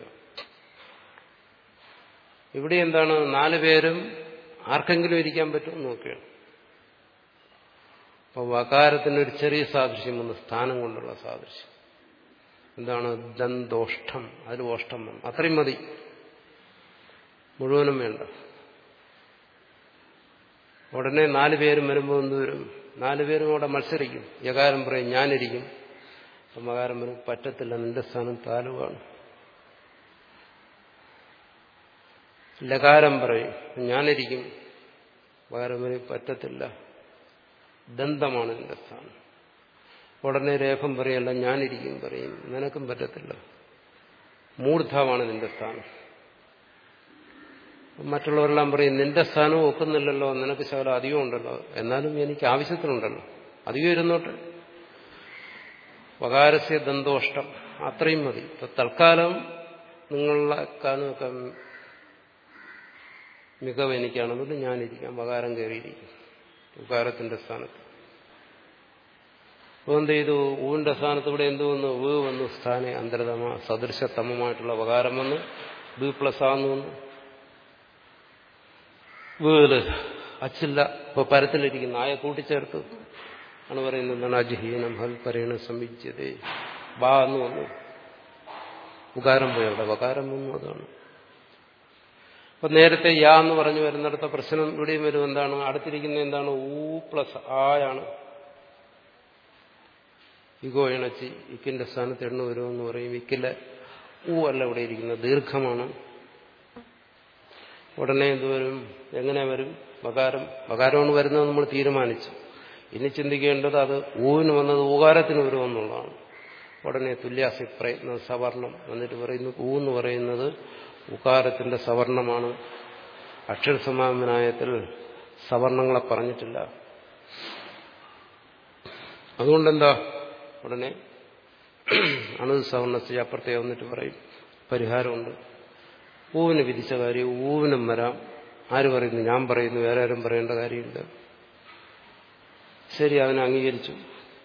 ഇവിടെ എന്താണ് നാല് പേരും ആർക്കെങ്കിലും ഇരിക്കാൻ പറ്റുമെന്ന് നോക്കുകയാണ് അപ്പോൾ വകാരത്തിനൊരു ചെറിയ സാദൃശ്യം വന്ന് സ്ഥാനം കൊണ്ടുള്ള സാദൃശ്യം എന്താണ് ദന്തോഷ്ടം അതിൽ ഓഷ്ടം വന്നു അത്രയും മതി മുഴുവനും വേണ്ട ഉടനെ നാല് പേരും വരുമ്പോൾ എന്ത് വരും നാല് പേരും അവിടെ മത്സരിക്കും യകാരം പറയും ഞാനിരിക്കും അപ്പം മകാരം പറയും പറ്റത്തില്ല നിന്റെ സ്ഥാനം താലുവാണ് ലകാരം പറയും ഞാനിരിക്കും പകരം പറയും പറ്റത്തില്ല ദന്തമാണ് നിന്റെ സ്ഥാനം ഉടനെ രേഖം പറയല്ല ഞാനിരിക്കും പറയും നിനക്കും പറ്റത്തില്ല മൂർധാവാണ് നിന്റെ സ്ഥാനം മറ്റുള്ളവരെല്ലാം പറയും നിന്റെ സ്ഥാനം ഒക്കുന്നില്ലല്ലോ നിനക്ക് ശകലം അധികം ഉണ്ടല്ലോ എന്നാലും എനിക്ക് ആവശ്യത്തിനുണ്ടല്ലോ അധികം ഇരുന്നോട്ടെ വകാരസ്യ ദന്തോഷ്ടം അത്രയും മതി ഇപ്പൊ തൽക്കാലം നിങ്ങളുടെ കാലമൊക്കെ മികവ് എനിക്കാണെന്നുകൊണ്ട് ഞാനിരിക്കാം വകാരം കയറിയിരിക്കും ഉകാരത്തിന്റെ സ്ഥാനത്ത് അപ്പോൾ എന്ത് ചെയ്തു ഊവിന്റെ സ്ഥാനത്ത് ഇവിടെ എന്ത് വന്നു വ് വന്നു സ്ഥാനെ അന്തരതമ സദൃശതമമായിട്ടുള്ള വകാരം വന്നു ബി പ്ലസ് ആന്ന് വന്നു വീട് അച്ചില്ല ഇപ്പൊ പരത്തിലിരിക്കുന്ന ആയ കൂട്ടിച്ചേർത്ത് ആണ് പറയുന്നത് എന്താണ് അജഹീനം ഹൽ പറയണ സംവിജ്യതേ ബാ എന്ന് വന്നു ഉകാരം പോയി അവിടെ വകാരം വന്നു അതാണ് അപ്പൊ നേരത്തെ യാ എന്ന് പറഞ്ഞു വരുന്നിടത്ത പ്രശ്നം ഇവിടെയും വരും എന്താണ് അടുത്തിരിക്കുന്ന എന്താണ് ഊ പ്ലസ് ആയാണ് ഇഗോ ഇണച്ചി ഇക്കിന്റെ സ്ഥാനത്ത് എണ്ണ വരുമെന്ന് പറയും ഇക്കിലെ ഊ അല്ല ഇവിടെ ഇരിക്കുന്നത് ദീർഘമാണ് ഉടനെ എന്ത് വരും എങ്ങനെ വരും വകാരം വകാരമാണ് വരുന്നത് നമ്മൾ തീരുമാനിച്ചു ഇനി ചിന്തിക്കേണ്ടത് അത് ഊവിന് വന്നത് ഊകാരത്തിന് വരുമെന്നുള്ളതാണ് ഉടനെ തുല്യാസി പ്രയത്നം സവർണം എന്നിട്ട് പറയുന്നു ഊ എന്ന് പറയുന്നത് ഉകാരത്തിന്റെ സവർണമാണ് അക്ഷരസമാമനായത്തിൽ സവർണങ്ങളെ പറഞ്ഞിട്ടില്ല അതുകൊണ്ടെന്താ ഉടനെ അണു സവർണത്തെ അപ്പുറത്തെ വന്നിട്ട് പറയും പരിഹാരമുണ്ട് ഊവിന് വിധിച്ച കാര്യം ഊവിനും വരാം ആര് പറയുന്നു ഞാൻ പറയുന്നു വേറെ ആരും പറയേണ്ട കാര്യമില്ല ശരി അതിനെ അംഗീകരിച്ചു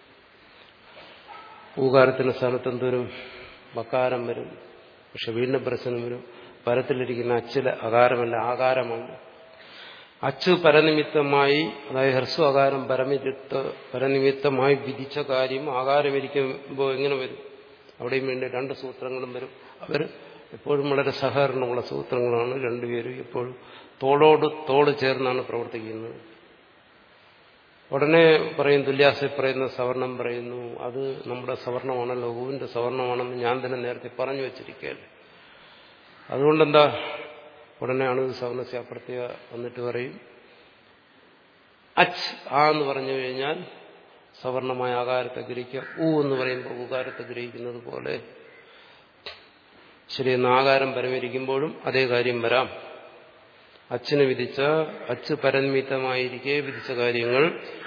ഊകാരത്തിന്റെ സ്ഥാനത്ത് എന്തോരും വക്കാരം വരും പക്ഷെ വീണ്ടും പ്രശ്നം വരും പരത്തിലിരിക്കുന്ന അച്ചില അകാരമല്ല ആകാരമാണ് അച്ചു പരനിമിത്തമായി അതായത് ഹ്രസ്വ അകാരം പരമിത്ത പരനിമിത്തമായി വിധിച്ച കാര്യം ആകാരമിരിക്കുമ്പോൾ എങ്ങനെ വരും അവിടെയും വേണ്ടി രണ്ട് സൂത്രങ്ങളും വരും അവർ എപ്പോഴും വളരെ സഹകരണമുള്ള സൂത്രങ്ങളാണ് രണ്ടുപേരും എപ്പോഴും തോളോട് തോട് ചേർന്നാണ് പ്രവർത്തിക്കുന്നത് ഉടനെ പറയും തുല്യാസി പറയുന്ന സവർണം പറയുന്നു അത് നമ്മുടെ സവർണമാണല്ലോ ഹൂവിന്റെ സവർണമാണെന്ന് ഞാൻ തന്നെ നേരത്തെ പറഞ്ഞു വെച്ചിരിക്കുകയല്ലേ അതുകൊണ്ടെന്താ ഉടനെയാണ് സവർണസ്യ അപ്രത്യ വന്നിട്ട് പറയും അച്ച് ആ എന്ന് പറഞ്ഞു കഴിഞ്ഞാൽ സവർണമായ ആകാരത്തെ ഗ്രഹിക്കുക ഊ എന്ന് പറയുമ്പോൾ ഉകാരത്തെ ഗ്രഹിക്കുന്നത് പോലെ ശരി എന്ന ആകാരം പരമിരിക്കുമ്പോഴും അതേ കാര്യം വരാം അച്ഛന് വിധിച്ച അച്ച് പരന്മിതമായിരിക്കെ വിധിച്ച കാര്യങ്ങൾ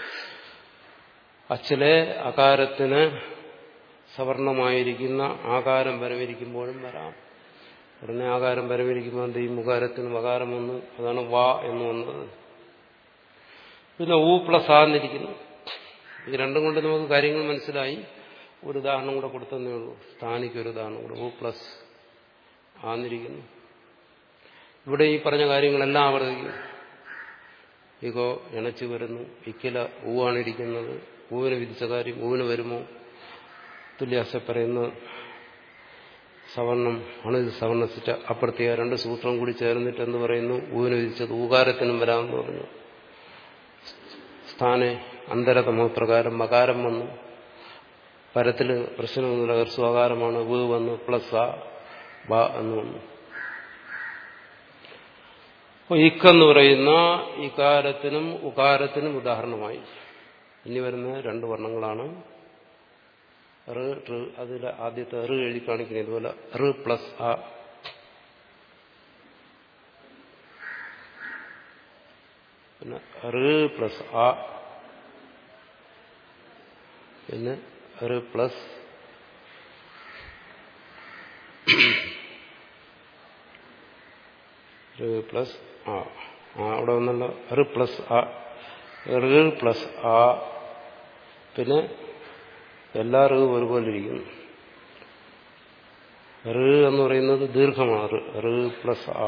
അച്ചിലെ അകാരത്തിന് സവർണമായിരിക്കുന്ന ആകാരം പരമിരിക്കുമ്പോഴും വരാം ഉടനെ ആകാരം പരമിരിക്കുമ്പോൾ എന്ത് ചെയ്യും മുകാരത്തിന് വകാരം വന്നു അതാണ് വാ എന്ന് വന്നത് പിന്നെ ഊ പ്ലസ് ആന്നിരിക്കുന്നു ഇത് രണ്ടും കൊണ്ട് നമുക്ക് കാര്യങ്ങൾ മനസ്സിലായി ഒരു ഉദാഹരണം കൂടെ കൊടുത്തതേ ഉള്ളൂ സ്ഥാനിക്ക് ഒരു ഉദാഹരണം കൂടെ ഊ പ്ലസ് ആന്നിരിക്കുന്നു ഇവിടെ ഈ പറഞ്ഞ കാര്യങ്ങളെല്ലാം ആവർത്തിക്കുന്നു ഇഗോ ഇണച്ചു വരുന്നു ഇക്കില ഊവാണ് ഇരിക്കുന്നത് ഊവിന് വിധിച്ച കാര്യം ഊവിന് വരുമോ തുല്യാസ പറയുന്ന സവർണം അണിത് സവർണസിറ്റ അപ്രത്യ രണ്ട് സൂത്രം കൂടി ചേർന്നിട്ട് എന്ന് പറയുന്നു ഊവിന് വിധിച്ചത് ഊകാരത്തിനും വരാമെന്ന് പറഞ്ഞു സ്ഥാനെ അന്തരതമോ പ്രകാരം മകാരം വന്നു പരത്തില് പ്രശ്നമൊന്നുമില്ല ഹ്രസ്വകാരമാണ് വ് വന്നു പ്ലസ് ആ ബ എന്ന് വന്നു അപ്പോൾ ഇക്കെന്ന് പറയുന്ന ഇകാരത്തിനും ഉകാരത്തിനും ഉദാഹരണമായി ഇനി വരുന്ന രണ്ട് വർണ്ണങ്ങളാണ് റ് റ് അതിൽ ആദ്യത്തെ റ് എഴുതി കാണിക്കുന്നത് ഇതുപോലെ റ് പ്ലസ് ആ പിന്നെ റ് പ്ലസ് ആ പിന്നെ റ് പ്ലസ് റ് പ്ലസ് ആ ആ അവിടെ വന്നല്ലോ റ് പ്ലസ് ആ റ് പ്ലസ് ആ പിന്നെ എല്ലാ റ് ഒരുപോലെ ഇരിക്കുന്നു റ് എന്ന് പറയുന്നത് ദീർഘമാണ് റ് പ്ലസ് ആ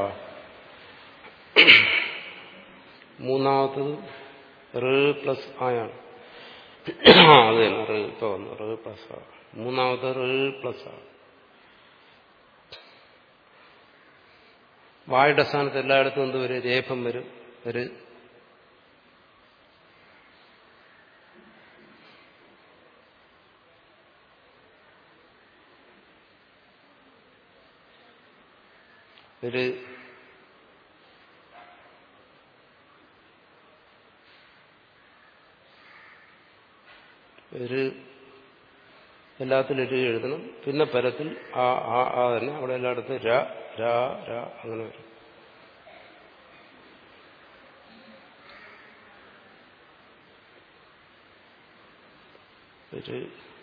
മൂന്നാമത്തത് റ് പ്ലസ് ആയാണ് അത് തന്നെ റ് ഇപ്പൊ വന്നു റ് പ്ലസ് ആ മൂന്നാമത്തെ റ് പ്ലസ് ആ വായുടെ സ്ഥാനത്ത് എല്ലായിടത്തും എന്ത് വരും രേഖം വരും ഒരു ഒരു ഒരു എല്ലാത്തിലും ഒരു എഴുതണം പിന്നെ പരത്തിൽ ആ ആ ആ തന്നെ അവിടെ എല്ലായിടത്തും ര ര ര അങ്ങനെ വരും ഒരു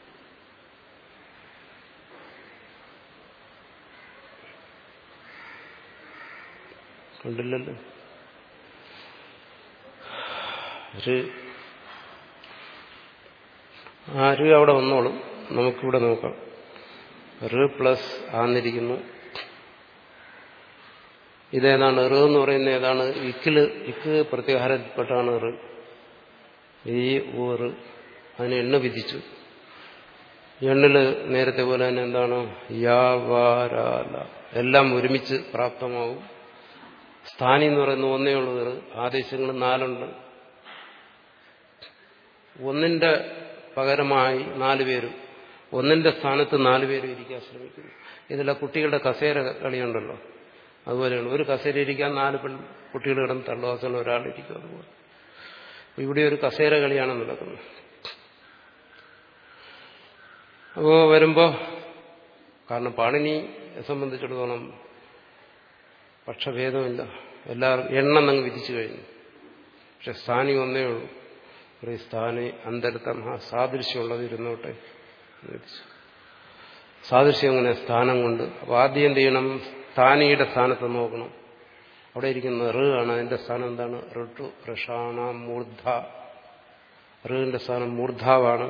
കണ്ടില്ലല്ലോ ഒരു ആര് അവിടെ വന്നോളും നമുക്കിവിടെ നോക്കാം റ് പ്ലസ് ആന്നിരിക്കുന്നു ഇതേതാണ് റ് എന്ന് പറയുന്നത് ഏതാണ് ഇക്കില് ഇക്ക് പ്രത്യാഹാരത്തിൽപ്പെട്ടാണ് റ് ഈ ഊറ് അതിന് എണ്ണ വിധിച്ചു എണ്ണില് നേരത്തെ പോലെ തന്നെ എന്താണ് യാവാരാല എല്ലാം ഒരുമിച്ച് പ്രാപ്തമാവും സ്ഥാനി എന്ന് പറയുന്ന ഒന്നേ ഉള്ളത് ആദേശങ്ങൾ നാലുണ്ട് ഒന്നിന്റെ പകരമായി നാല് പേരും ഒന്നിന്റെ സ്ഥാനത്ത് നാല് പേരും ഇരിക്കാൻ ശ്രമിക്കുന്നു ഇതിലെ കുട്ടികളുടെ കസേര കളിയുണ്ടല്ലോ അതുപോലെയാണ് ഒരു കസേര ഇരിക്കാൻ നാല് പെൺ കുട്ടികൾ കിടന്ന് തള്ളുവാസന ഒരാളിരിക്കും അതുപോലെ ഇവിടെ ഒരു കസേര കളിയാണ് നടക്കുന്നത് അപ്പോ വരുമ്പോ കാരണം പാണിനിയെ സംബന്ധിച്ചിടത്തോളം പക്ഷഭേദമില്ല എല്ലാവർക്കും എണ്ണം അങ്ങ് വിധിച്ചു കഴിഞ്ഞു പക്ഷെ സ്ഥാനി ഒന്നേ ഉള്ളൂ ഒരു സ്ഥാനി അന്തരത്തം ആ സാദൃശ്യമുള്ളത് ഇരുന്നോട്ടെ സാദൃശ്യം അങ്ങനെ സ്ഥാനം കൊണ്ട് അപ്പൊ ആദ്യം എന്ത് ചെയ്യണം സ്ഥാനിയുടെ സ്ഥാനത്ത് നോക്കണം അവിടെ ഇരിക്കുന്ന റ് ആണ് അതിന്റെ സ്ഥാനം എന്താണ് ഋട്ടു ഋഷാണ മൂർധ റിന്റെ സ്ഥാനം മൂർധാവാണ്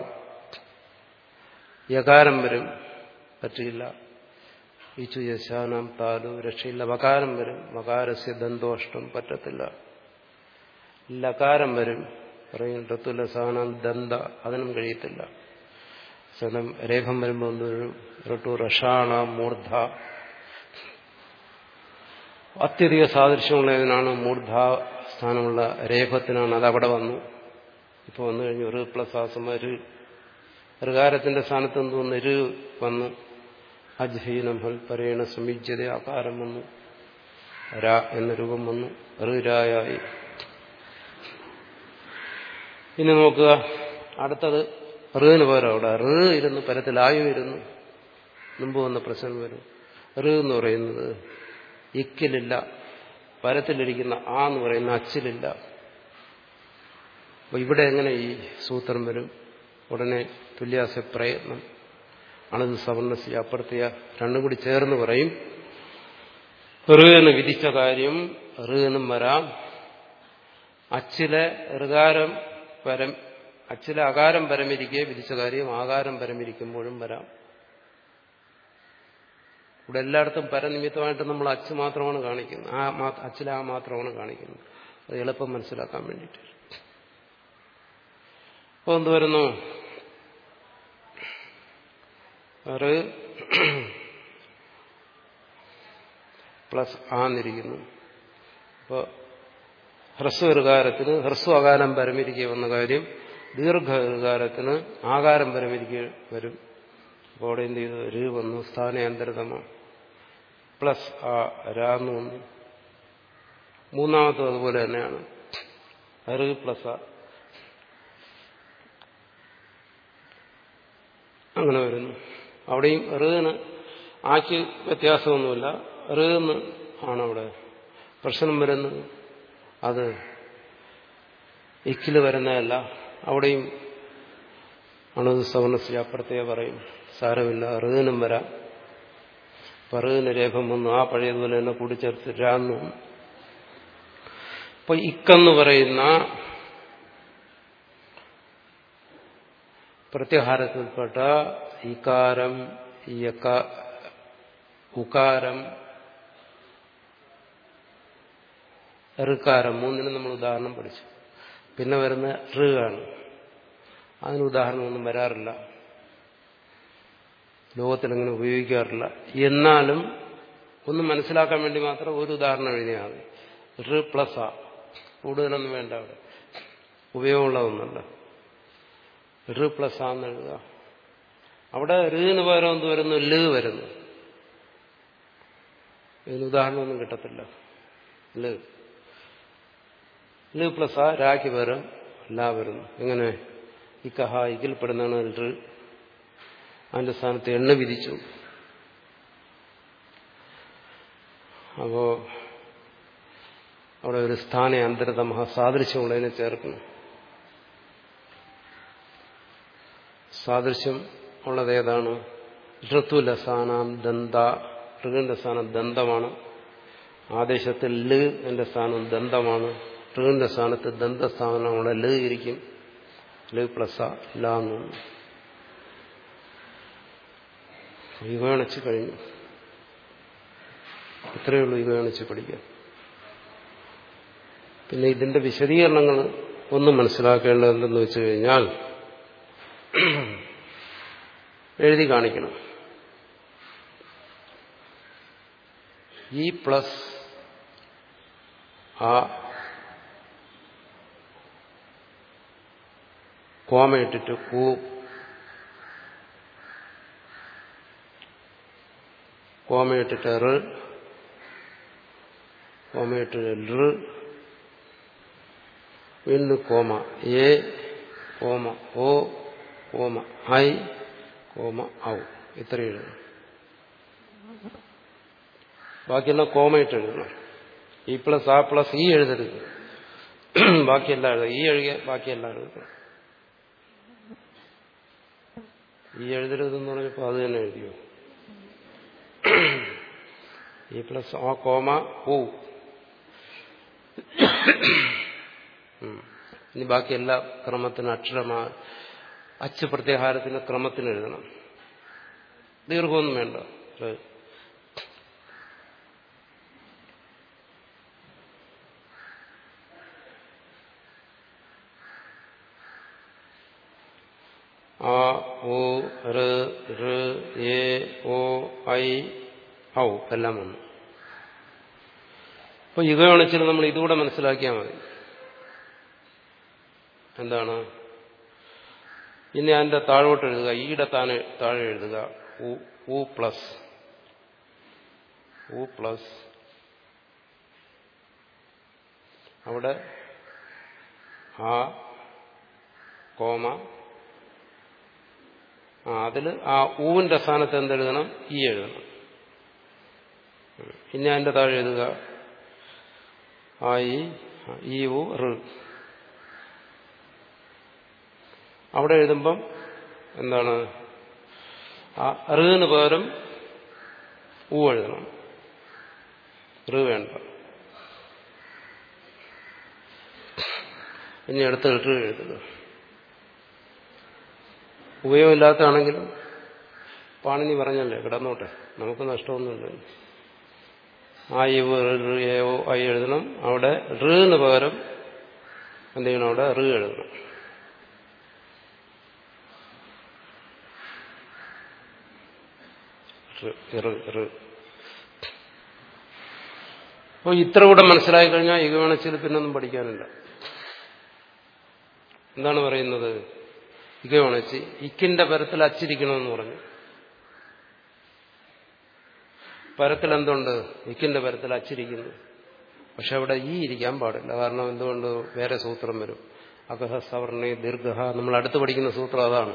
യകാരം വരും പറ്റില്ല ഈച്ചു യശാനം താലു രക്ഷയില്ല വകാരം വരും വകാരസ്യ ദന്തോഷ്ടം പറ്റത്തില്ല ലകാരം വരും പറയും ഋത്തുലസാനം ദന്ത അതിനും കഴിയത്തില്ല സ്വന്തം രേഖം വരുമ്പോൾ എന്തൊരു ഋട്ടു റഷാണ മൂർധ അത്യധിക സാദൃശ്യമുള്ളതിനാണ് മൂർധ സ്ഥാനമുള്ള രേഖത്തിനാണ് അത് അവിടെ വന്നു ഇപ്പോൾ വന്നു കഴിഞ്ഞു ഒരു പ്ലസ് ആസമര് ഋകാരത്തിന്റെ സ്ഥാനത്ത് എന്ത് വന്നു രു വന്നു അജ്ഹീനം ഹൽ പരേണ സമീജ്യത ആകാരം വന്നു ര എന്ന രൂപം വന്നു ഋരായി ഇനി നോക്കുക അടുത്തത് ഋന് പകരം അവിടെ ഋ ഇരുന്ന് പരത്തിൽ ആയു ഇരുന്നു മുമ്പ് വന്ന പ്രശ്നം വരും ഋ എന്ന് പറയുന്നത് ഇക്കിലില്ല പരത്തിലിരിക്കുന്ന ആ എന്ന് പറയുന്ന അച്ചിലില്ല അപ്പൊ ഇവിടെ എങ്ങനെ ഈ സൂത്രം വരും ഉടനെ തുല്യാസ പ്രയത്നം അണത് സവർണസ്യ അപ്പുറത്തിയ രണ്ടും കൂടി ചേർന്ന് പറയും ഋ എന്ന് വിധിച്ച കാര്യം ഋ എന്നും വരാം അച്ചിലെ ഋകാരം പരം അച്ചിലെ അകാരം പരമിരിക്കെ വിധിച്ച കാര്യം ആകാരം പരമിരിക്കുമ്പോഴും വരാം ഇവിടെ എല്ലായിടത്തും പരനിമിത്തമായിട്ട് നമ്മൾ അച്ച് മാത്രമാണ് കാണിക്കുന്നത് ആ അച്ചിലെ ആ മാത്രമാണ് കാണിക്കുന്നത് അത് എളുപ്പം മനസ്സിലാക്കാൻ വേണ്ടിയിട്ട് അപ്പോൾ എന്ത് വരുന്നു പ്ലസ് ആന്നിരിക്കുന്നു അപ്പോൾ ഹ്രസ്വ ഋകാരത്തിന് ഹ്രസ്വ ആകാരം പരമിരിക്കുക വന്ന കാര്യം ദീർഘ ഋകാരത്തിന് ആകാരം പരമിരിക്കുക വരും അപ്പോൾ അവിടെ എന്ത് ചെയ്തു ര് വന്നു സ്ഥാനാന്തരിതമാണ് പ്ലസ് ആ രാന്ന് വന്നു മൂന്നാമത്തും അതുപോലെ തന്നെയാണ് റ് പ്ലസ് ആ അങ്ങനെ വരുന്നു അവിടെയും ഋന് ആക്ക് വ്യത്യാസമൊന്നുമില്ല ഋന്ന് ആണ് അവിടെ പ്രശ്നം വരുന്നത് അത് ഇക്കില് വരുന്നതല്ല അവിടെയും അണുത് സവർണസ് അപ്പുറത്തേ പറയും സാരമില്ല ഋനും വരാം പറകിന് രേഖം വന്നു ആ പഴയതുപോലെ തന്നെ കൂടിച്ചേർത്ത് രാന്നു അപ്പൊ ഇക്കെന്ന് പറയുന്ന പ്രത്യാഹാരത്തിൽപ്പെട്ട ഇകാരം യക ഉകാരം ഋക്കാരം മൂന്നിനും നമ്മൾ ഉദാഹരണം പഠിച്ചു പിന്നെ വരുന്ന ഋ ആണ് അതിന് ഉദാഹരണമൊന്നും വരാറില്ല ലോകത്തിലങ്ങനെ ഉപയോഗിക്കാറില്ല എന്നാലും ഒന്ന് മനസ്സിലാക്കാൻ വേണ്ടി മാത്രം ഒരു ഉദാഹരണം എഴുതിയാൽ മതി ഋ പ്ലസ് ആ കൂടുതലൊന്നും വേണ്ട അവിടെ ഉപയോഗമുള്ള ഒന്നല്ല ഋ പ്ലസ് ആന്ന് എഴുതുക അവിടെ ഋന് പകരം എന്ത് വരുന്നു ല് വരുന്നു ഇതിന് ഉദാഹരണമൊന്നും കിട്ടത്തില്ല ല് ല് പ്ലസ് ആ രാക്ക് പകരം ലാ വരുന്നു എങ്ങനെ ഇക്കഹ ഇക്കിൽപ്പെടുന്നതാണ് ഋ അതിന്റെ സ്ഥാനത്ത് എണ്ണ വിധിച്ചു അപ്പോ അവിടെ ഒരു സ്ഥാന അന്തരത മഹാസാദൃശ്യമുള്ളതിനെ ചേർക്കുന്നു സാദൃശ്യം ഉള്ളത് ഏതാണ് ഋതുലസാനാം ദന്ത ഋഗിന്റെ സ്ഥാനം ദന്തമാണ് ആദേശത്തിൽ ല് എന്റെ സ്ഥാനം ദന്തമാണ് ഋഗിന്റെ സ്ഥാനത്ത് ദന്തസ്ഥാനമുള്ള ല് ഇരിക്കും ല് പ്ലസ് ലാന്നു വിവേണിച്ച് കഴിഞ്ഞു ഇത്രയേ ഉള്ളൂ വിവേണിച്ച് പഠിക്കാൻ പിന്നെ ഇതിന്റെ വിശദീകരണങ്ങൾ ഒന്നും മനസ്സിലാക്കേണ്ടത് എന്തെന്ന് വെച്ച് കഴിഞ്ഞാൽ എഴുതി കാണിക്കണം ഈ പ്ലസ് ആ കോമയിട്ടിട്ട് കൂ കോമയിട്ടിട്ട് റ് കോമയിട്ടിട്ട് ല് വീണ്ടും കോമ എ കോമ ഓ കോമ ഐ കോമ ഔ ഇത്രയും എഴുതണം ബാക്കിയെല്ലാം കോമയിട്ട് എഴുതണം ഇ പ്ലസ് ആ പ്ലസ് ഈ എഴുതരുത് ബാക്കിയെല്ലാം എഴുതുക ഈ എഴുതിയ ബാക്കിയെല്ലാം എഴുതുക ഈ എഴുതരുതെന്ന് പറഞ്ഞപ്പോൾ അത് തന്നെ എഴുതിയോ ഇ പ്ലസ് ആ കോമ ഊ ഇനി ബാക്കി എല്ലാ ക്രമത്തിനും അക്ഷരമാ അച്ച് പ്രത്യാഹാരത്തിന് ക്രമത്തിന് എഴുതണം ദീർഘമൊന്നും വേണ്ട ആ ഓ റ് റ് എ ഓ ഐ ഔ എല്ലാം വന്നു അപ്പൊ യുഗമണിച്ചിൽ നമ്മൾ ഇതുകൂടെ മനസ്സിലാക്കിയാൽ മതി എന്താണ് ഇനി അതിന്റെ താഴോട്ട് എഴുതുക ഈടെ താനെ താഴെ എഴുതുക ഉ പ്ലസ് ഉ പ്ലസ് അവിടെ ആ കോമ ആ അതിൽ ആ ഊവിന്റെ സ്ഥാനത്ത് എന്തെഴുതണം ഈ എഴുതണം ഇനി അതിന്റെ താഴെ എഴുതുക ആ ഈ ഊ റ് അവിടെ എഴുതുമ്പം എന്താണ് ആ ഋന് പകരം ഊ എഴുതണം ഋ വേണ്ട ഇനി അടുത്ത് ഋ എഴുതുക ഉപയോഗമില്ലാത്തതാണെങ്കിലും പാണിനി പറഞ്ഞല്ലേ കിടന്നോട്ടെ നമുക്ക് നഷ്ടമൊന്നുമില്ല ആ ഇവ് ഏവോ ഐ എഴുതണം അവിടെ ഋന് പകരം എന്ത് ചെയ്യണം അവിടെ ഋ എഴുതണം അപ്പോൾ ഇത്ര കൂടെ മനസ്സിലായി കഴിഞ്ഞാൽ ഇകവണച്ചിൽ പിന്നൊന്നും പഠിക്കാനില്ല എന്താണ് പറയുന്നത് ഇകവണച്ച് ഇക്കിന്റെ പരത്തിൽ അച്ചിരിക്കണമെന്ന് പറഞ്ഞു പരത്തിൽ എന്തുണ്ട് ഇക്കിന്റെ പരത്തിൽ അച്ചിരിക്കുന്നു പക്ഷെ അവിടെ ഈ ഇരിക്കാൻ പാടില്ല കാരണം എന്തുകൊണ്ട് വേറെ സൂത്രം വരും അകഹ സവർണ ദീർഘ നമ്മൾ അടുത്ത് പഠിക്കുന്ന സൂത്രം അതാണ്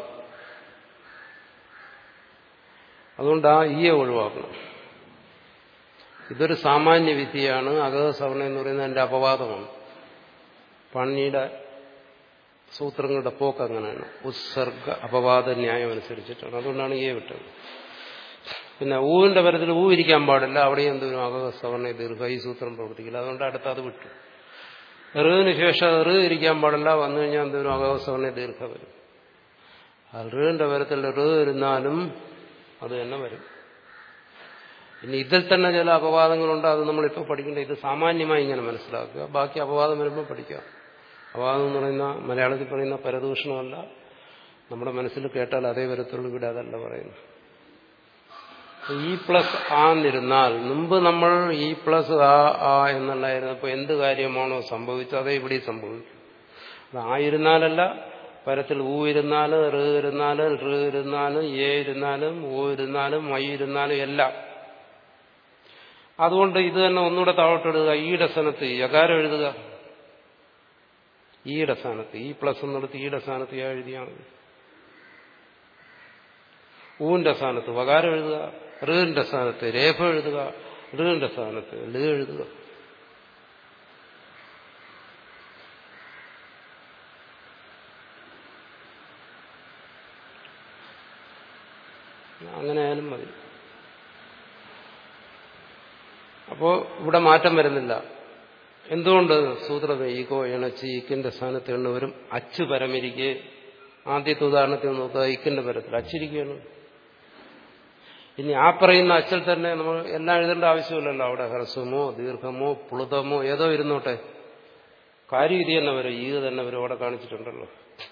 അതുകൊണ്ട് ആ ഈയെ ഒഴിവാക്കണം ഇതൊരു സാമാന്യ വിധിയാണ് അകഹ സവർണ എന്ന് പറയുന്നത് എന്റെ അപവാദമാണ് പണിയുടെ സൂത്രങ്ങളുടെ പോക്ക് അങ്ങനെയാണ് ഉത്സർഗ അപവാദ ന്യായം അനുസരിച്ചിട്ടാണ് അതുകൊണ്ടാണ് ഈയെ വിട്ടത് പിന്നെ ഊവിന്റെ പരത്തിൽ ഊ ഇരിക്കാൻ പാടില്ല അവിടെ എന്തോരും അകഹ സവർണ ദീർഘ ഈ സൂത്രം പ്രവർത്തിക്കില്ല അതുകൊണ്ട് അടുത്ത് അത് വിട്ടു ഋവിന് ശേഷം ഋ ഇരിക്കാൻ പാടില്ല വന്നു കഴിഞ്ഞാൽ എന്തോരും അകഹ സവർണ ദീർഘ വരും ഋവിന്റെ പരത്തിൽ ഋ ഇരുന്നാലും അത് തന്നെ വരും ഇനി ഇതിൽ തന്നെ ചില അപവാദങ്ങളുണ്ട് അത് നമ്മളിപ്പോൾ പഠിക്കേണ്ട ഇത് സാമാന്യമായി ഇങ്ങനെ മനസ്സിലാക്കുക ബാക്കി അപവാദം വരുമ്പോൾ പഠിക്കാം അപവാദം എന്ന് പറയുന്ന മലയാളത്തിൽ പറയുന്ന പരദൂഷണമല്ല നമ്മുടെ മനസ്സിൽ കേട്ടാൽ അതേ വരത്തുള്ളൂ ഇവിടെ അതല്ല പറയുന്നു ഇ പ്ലസ് ആന്നിരുന്നാൽ മുമ്പ് നമ്മൾ ഇ പ്ലസ് ആ ആ എന്നുള്ളായിരുന്നപ്പോൾ എന്ത് കാര്യമാണോ സംഭവിച്ചത് അതേ ഇവിടെ സംഭവിക്കും അത് ആയിരുന്നാലല്ല പരത്തിൽ ഊ ഇരുന്നാലും റ് ഇരുന്നാലും റ് ഇരുന്നാലും എ ഇരുന്നാലും ഓ ഇരുന്നാലും ഐ ഇരുന്നാലും എല്ലാം അതുകൊണ്ട് ഇത് തന്നെ ഒന്നുകൂടെ താഴോട്ടെടുക്കുക ഈയുടെ സ്ഥാനത്ത് യകാരം എഴുതുക ഈയുടെ സ്ഥാനത്ത് ഈ പ്ലസ് എന്നെടുത്ത് ഈയുടെ സ്ഥാനത്ത് എഴുതിയാൽ മതി ഊവിന്റെ സ്ഥാനത്ത് വകാരം എഴുതുക ഋന്റെ സ്ഥാനത്ത് രേഖ എഴുതുക ഋന്റെ സ്ഥാനത്ത് ല് എഴുതുക അങ്ങനെ ആയാലും മതി അപ്പോ ഇവിടെ മാറ്റം വരുന്നില്ല എന്തുകൊണ്ട് സൂത്രം ഈകോ ഇണച്ച് ഈക്കിന്റെ സ്ഥാനത്ത് എണ്ണവരും അച്ചു പരമിരിക്കെ ആദ്യത്തെ ഉദാഹരണത്തിൽ നോക്കുക ഈക്കിന്റെ പരത്തിൽ അച്ചിരിക്കുകയാണ് ഇനി ആ പറയുന്ന അച്ചിൽ തന്നെ നമ്മൾ എല്ലാം എഴുതേണ്ട ആവശ്യമില്ലല്ലോ അവിടെ ഹ്രസ്വമോ ദീർഘമോ പ്ലുതമോ ഏതോ ഇരുന്നോട്ടെ കാര്യം ഇത് തന്നെ വരും ഈത് തന്നെ വരും അവിടെ കാണിച്ചിട്ടുണ്ടല്ലോ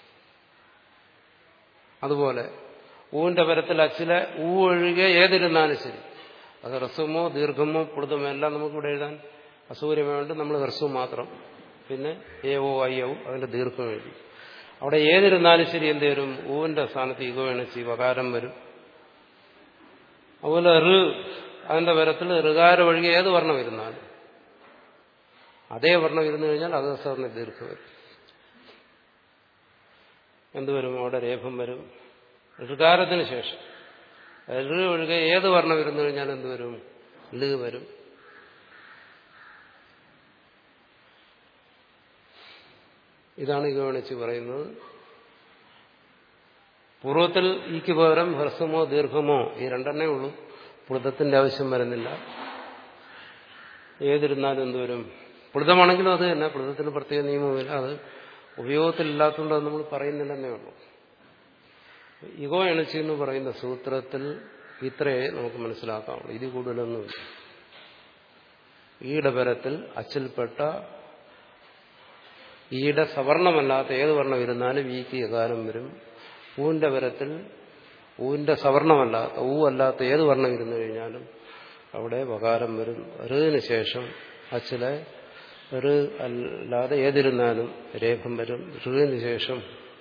അതുപോലെ ഊവിന്റെ പരത്തിൽ അച്ചിലെ ഊ ഒഴികെ ഏതിരുന്നാലും ശരി അത് ഹ്രസ്വമോ ദീർഘമോ പ്ലുതമോ എല്ലാം നമുക്കിവിടെ എഴുതാൻ അസൂര്യമായിട്ട് നമ്മൾ ഹ്രസ്വം മാത്രം പിന്നെ എ ഓ ഐ ഔ അതിന്റെ ദീർഘം എഴുതി അവിടെ ഏതിരുന്നാലും ശരി എന്ത് വരും ഊവിന്റെ സ്ഥാനത്ത് ഈഗോ എണച്ചി വകാരം വരും അതുപോലെ ഋ അതിന്റെ പരത്തിൽ ഋകാരം ഒഴികെ ഏത് വർണ്ണം ഇരുന്നാലും അതേ വർണ്ണം ഇരുന്നു കഴിഞ്ഞാൽ അത് സാറിന് ദീർഘം വരും എന്തുവരും അവിടെ രേഖം വരും ഋകാരത്തിന് ശേഷം ഋ ഒഴികെ ഏത് വർണ്ണം ഇരുന്നു കഴിഞ്ഞാൽ എന്തുവരും ല് വരും ഇതാണ് ഗവണിച്ച് പറയുന്നത് പൂർവ്വത്തിൽ ഈക്ക് പകരം ഹ്രസ്വമോ ദീർഘമോ ഈ രണ്ടെണ്ണേ ഉള്ളൂ പ്ലുതത്തിന്റെ ആവശ്യം വരുന്നില്ല ഏതിരുന്നാലും എന്തുവരും പ്ലുതമാണെങ്കിലും അത് തന്നെ പ്ലുതത്തിന് പ്രത്യേക നിയമമില്ല അത് ഉപയോഗത്തിലില്ലാത്തതുകൊണ്ട് അത് നമ്മൾ പറയുന്നില്ലെന്നേ ഉള്ളൂ ഇഗോ എണച്ചി എന്ന് പറയുന്ന സൂത്രത്തിൽ ഇത്രയേ നമുക്ക് മനസ്സിലാക്കാവുള്ളൂ ഇത് കൂടുതലൊന്നുമില്ല ഈയുടെ പരത്തിൽ അച്ചിൽപ്പെട്ട ഈയുടെ സവർണമല്ലാത്ത ഏത് വർണ്ണം ഇരുന്നാലും ഈക്ക് യകാരം വരും ഊവിന്റെ പരത്തിൽ ഊവിന്റെ സവർണമല്ലാത്ത ഊ അല്ലാത്ത ഏത് വർണ്ണം ഇരുന്നു കഴിഞ്ഞാലും അവിടെ വകാരം വരും ഋന് ശേഷം അച്ചിലെ ഋ അല്ലാതെ ഏതിരുന്നാലും രേഖം വരും ഋന് ശേഷം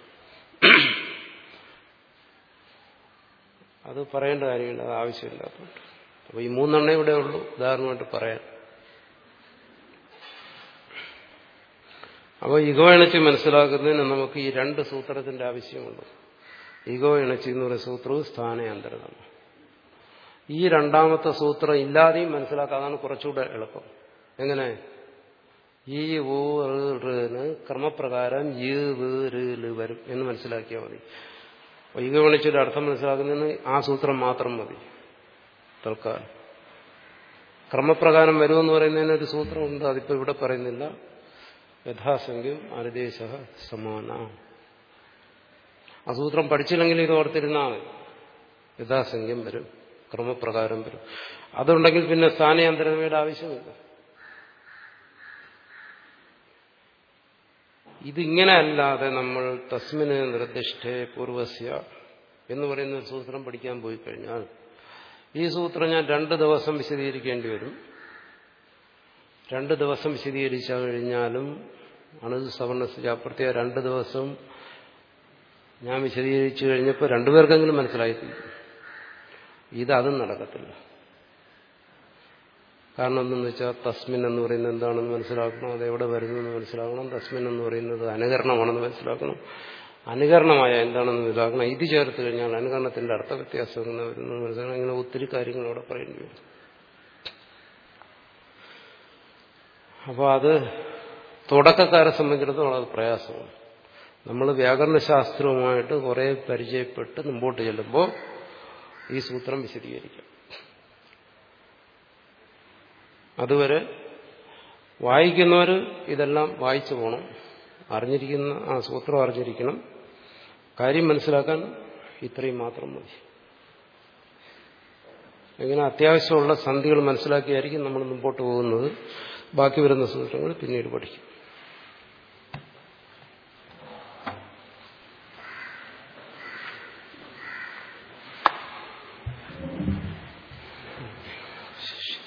അത് പറയേണ്ട കാര്യമില്ല അത് ആവശ്യമില്ലാത്തതുകൊണ്ട് അപ്പോൾ ഈ മൂന്നെണ്ണേ ഇവിടെ ഉള്ളൂ ഉദാഹരണമായിട്ട് പറയാൻ അപ്പോൾ ഇഗോ ഇണച്ചി മനസ്സിലാക്കുന്നതിന് നമുക്ക് ഈ രണ്ട് സൂത്രത്തിന്റെ ആവശ്യമുണ്ട് ഇഗോ ഇണച്ചി എന്ന് പറയുന്ന സൂത്രവും സ്ഥാനാന്തരമാണ് ഈ രണ്ടാമത്തെ സൂത്രം ഇല്ലാതെയും മനസ്സിലാക്കാം അതാണ് കുറച്ചുകൂടെ എളുപ്പം എങ്ങനെ ഈ ഊ ഋന് ക്രമപ്രകാരം ഈ ല് വരും എന്ന് മനസ്സിലാക്കിയാൽ മതി ഇഗോ ഇണച്ചിയുടെ അർത്ഥം മനസ്സിലാക്കുന്നതിന് ആ സൂത്രം മാത്രം മതി തൽക്കാലം ക്രമപ്രകാരം വരുമെന്ന് പറയുന്നതിന് ഒരു സൂത്രമുണ്ട് അതിപ്പോൾ ഇവിടെ പറയുന്നില്ല യഥാസംഖ്യം അനുദേശ സമാന ആ സൂത്രം പഠിച്ചില്ലെങ്കിൽ ഇത് ഓർത്തിരുന്നാൽ മതി യഥാസംഖ്യം വരും ക്രമപ്രകാരം വരും അതുണ്ടെങ്കിൽ പിന്നെ സ്ഥാനയന്ത്രമയുടെ ആവശ്യമില്ല ഇതിങ്ങനെ അല്ലാതെ നമ്മൾ തസ്മിന് നിർദ്ദിഷ്ടേ പൂർവസ്യ എന്ന് പറയുന്ന ഒരു സൂത്രം പഠിക്കാൻ പോയി കഴിഞ്ഞാൽ ഈ സൂത്രം ഞാൻ രണ്ട് ദിവസം വിശദീകരിക്കേണ്ടി വരും രണ്ട് ദിവസം വിശദീകരിച്ചു കഴിഞ്ഞാലും അണുത് സവർണ അപ്രത്യ രണ്ട് ദിവസം ഞാൻ വിശദീകരിച്ചു കഴിഞ്ഞപ്പോൾ രണ്ടുപേർക്കെങ്കിലും മനസ്സിലായിട്ടില്ല ഇത് അതും നടക്കത്തില്ല കാരണം എന്തെന്ന് വെച്ചാൽ തസ്മിൻ എന്ന് പറയുന്നത് എന്താണെന്ന് മനസ്സിലാക്കണം അത് എവിടെ വരുന്നു എന്ന് മനസ്സിലാക്കണം തസ്മിൻ എന്ന് പറയുന്നത് അനുകരണമാണെന്ന് മനസ്സിലാക്കണം അനുകരണമായ എന്താണെന്ന് മനസ്സിലാക്കണം ഇത് ചേർത്ത് കഴിഞ്ഞാൽ അനുകരണത്തിന്റെ അർത്ഥവ്യത്യാസം എങ്ങനെ വരുന്നു മനസ്സിലാക്കണം ഇങ്ങനെ ഒത്തിരി കാര്യങ്ങൾ അവിടെ പറയേണ്ടി വരും അപ്പോൾ അത് തുടക്കക്കാരെ സംബന്ധിച്ചിടത്തോളം അത് പ്രയാസമാണ് നമ്മൾ വ്യാകരണശാസ്ത്രവുമായിട്ട് കുറേ പരിചയപ്പെട്ട് മുമ്പോട്ട് ചെല്ലുമ്പോൾ ഈ സൂത്രം വിശദീകരിക്കാം അതുവരെ വായിക്കുന്നവർ ഇതെല്ലാം വായിച്ചു പോകണം അറിഞ്ഞിരിക്കുന്ന ആ സൂത്രം അറിഞ്ഞിരിക്കണം കാര്യം മനസ്സിലാക്കാൻ ഇത്രയും മാത്രം മതി ഇങ്ങനെ അത്യാവശ്യമുള്ള സന്ധികൾ മനസ്സിലാക്കിയായിരിക്കും നമ്മൾ മുമ്പോട്ട് പോകുന്നത് ബാക്കി വരുന്ന സൂത്രങ്ങൾ പിന്നീട് പഠിക്കും ശരി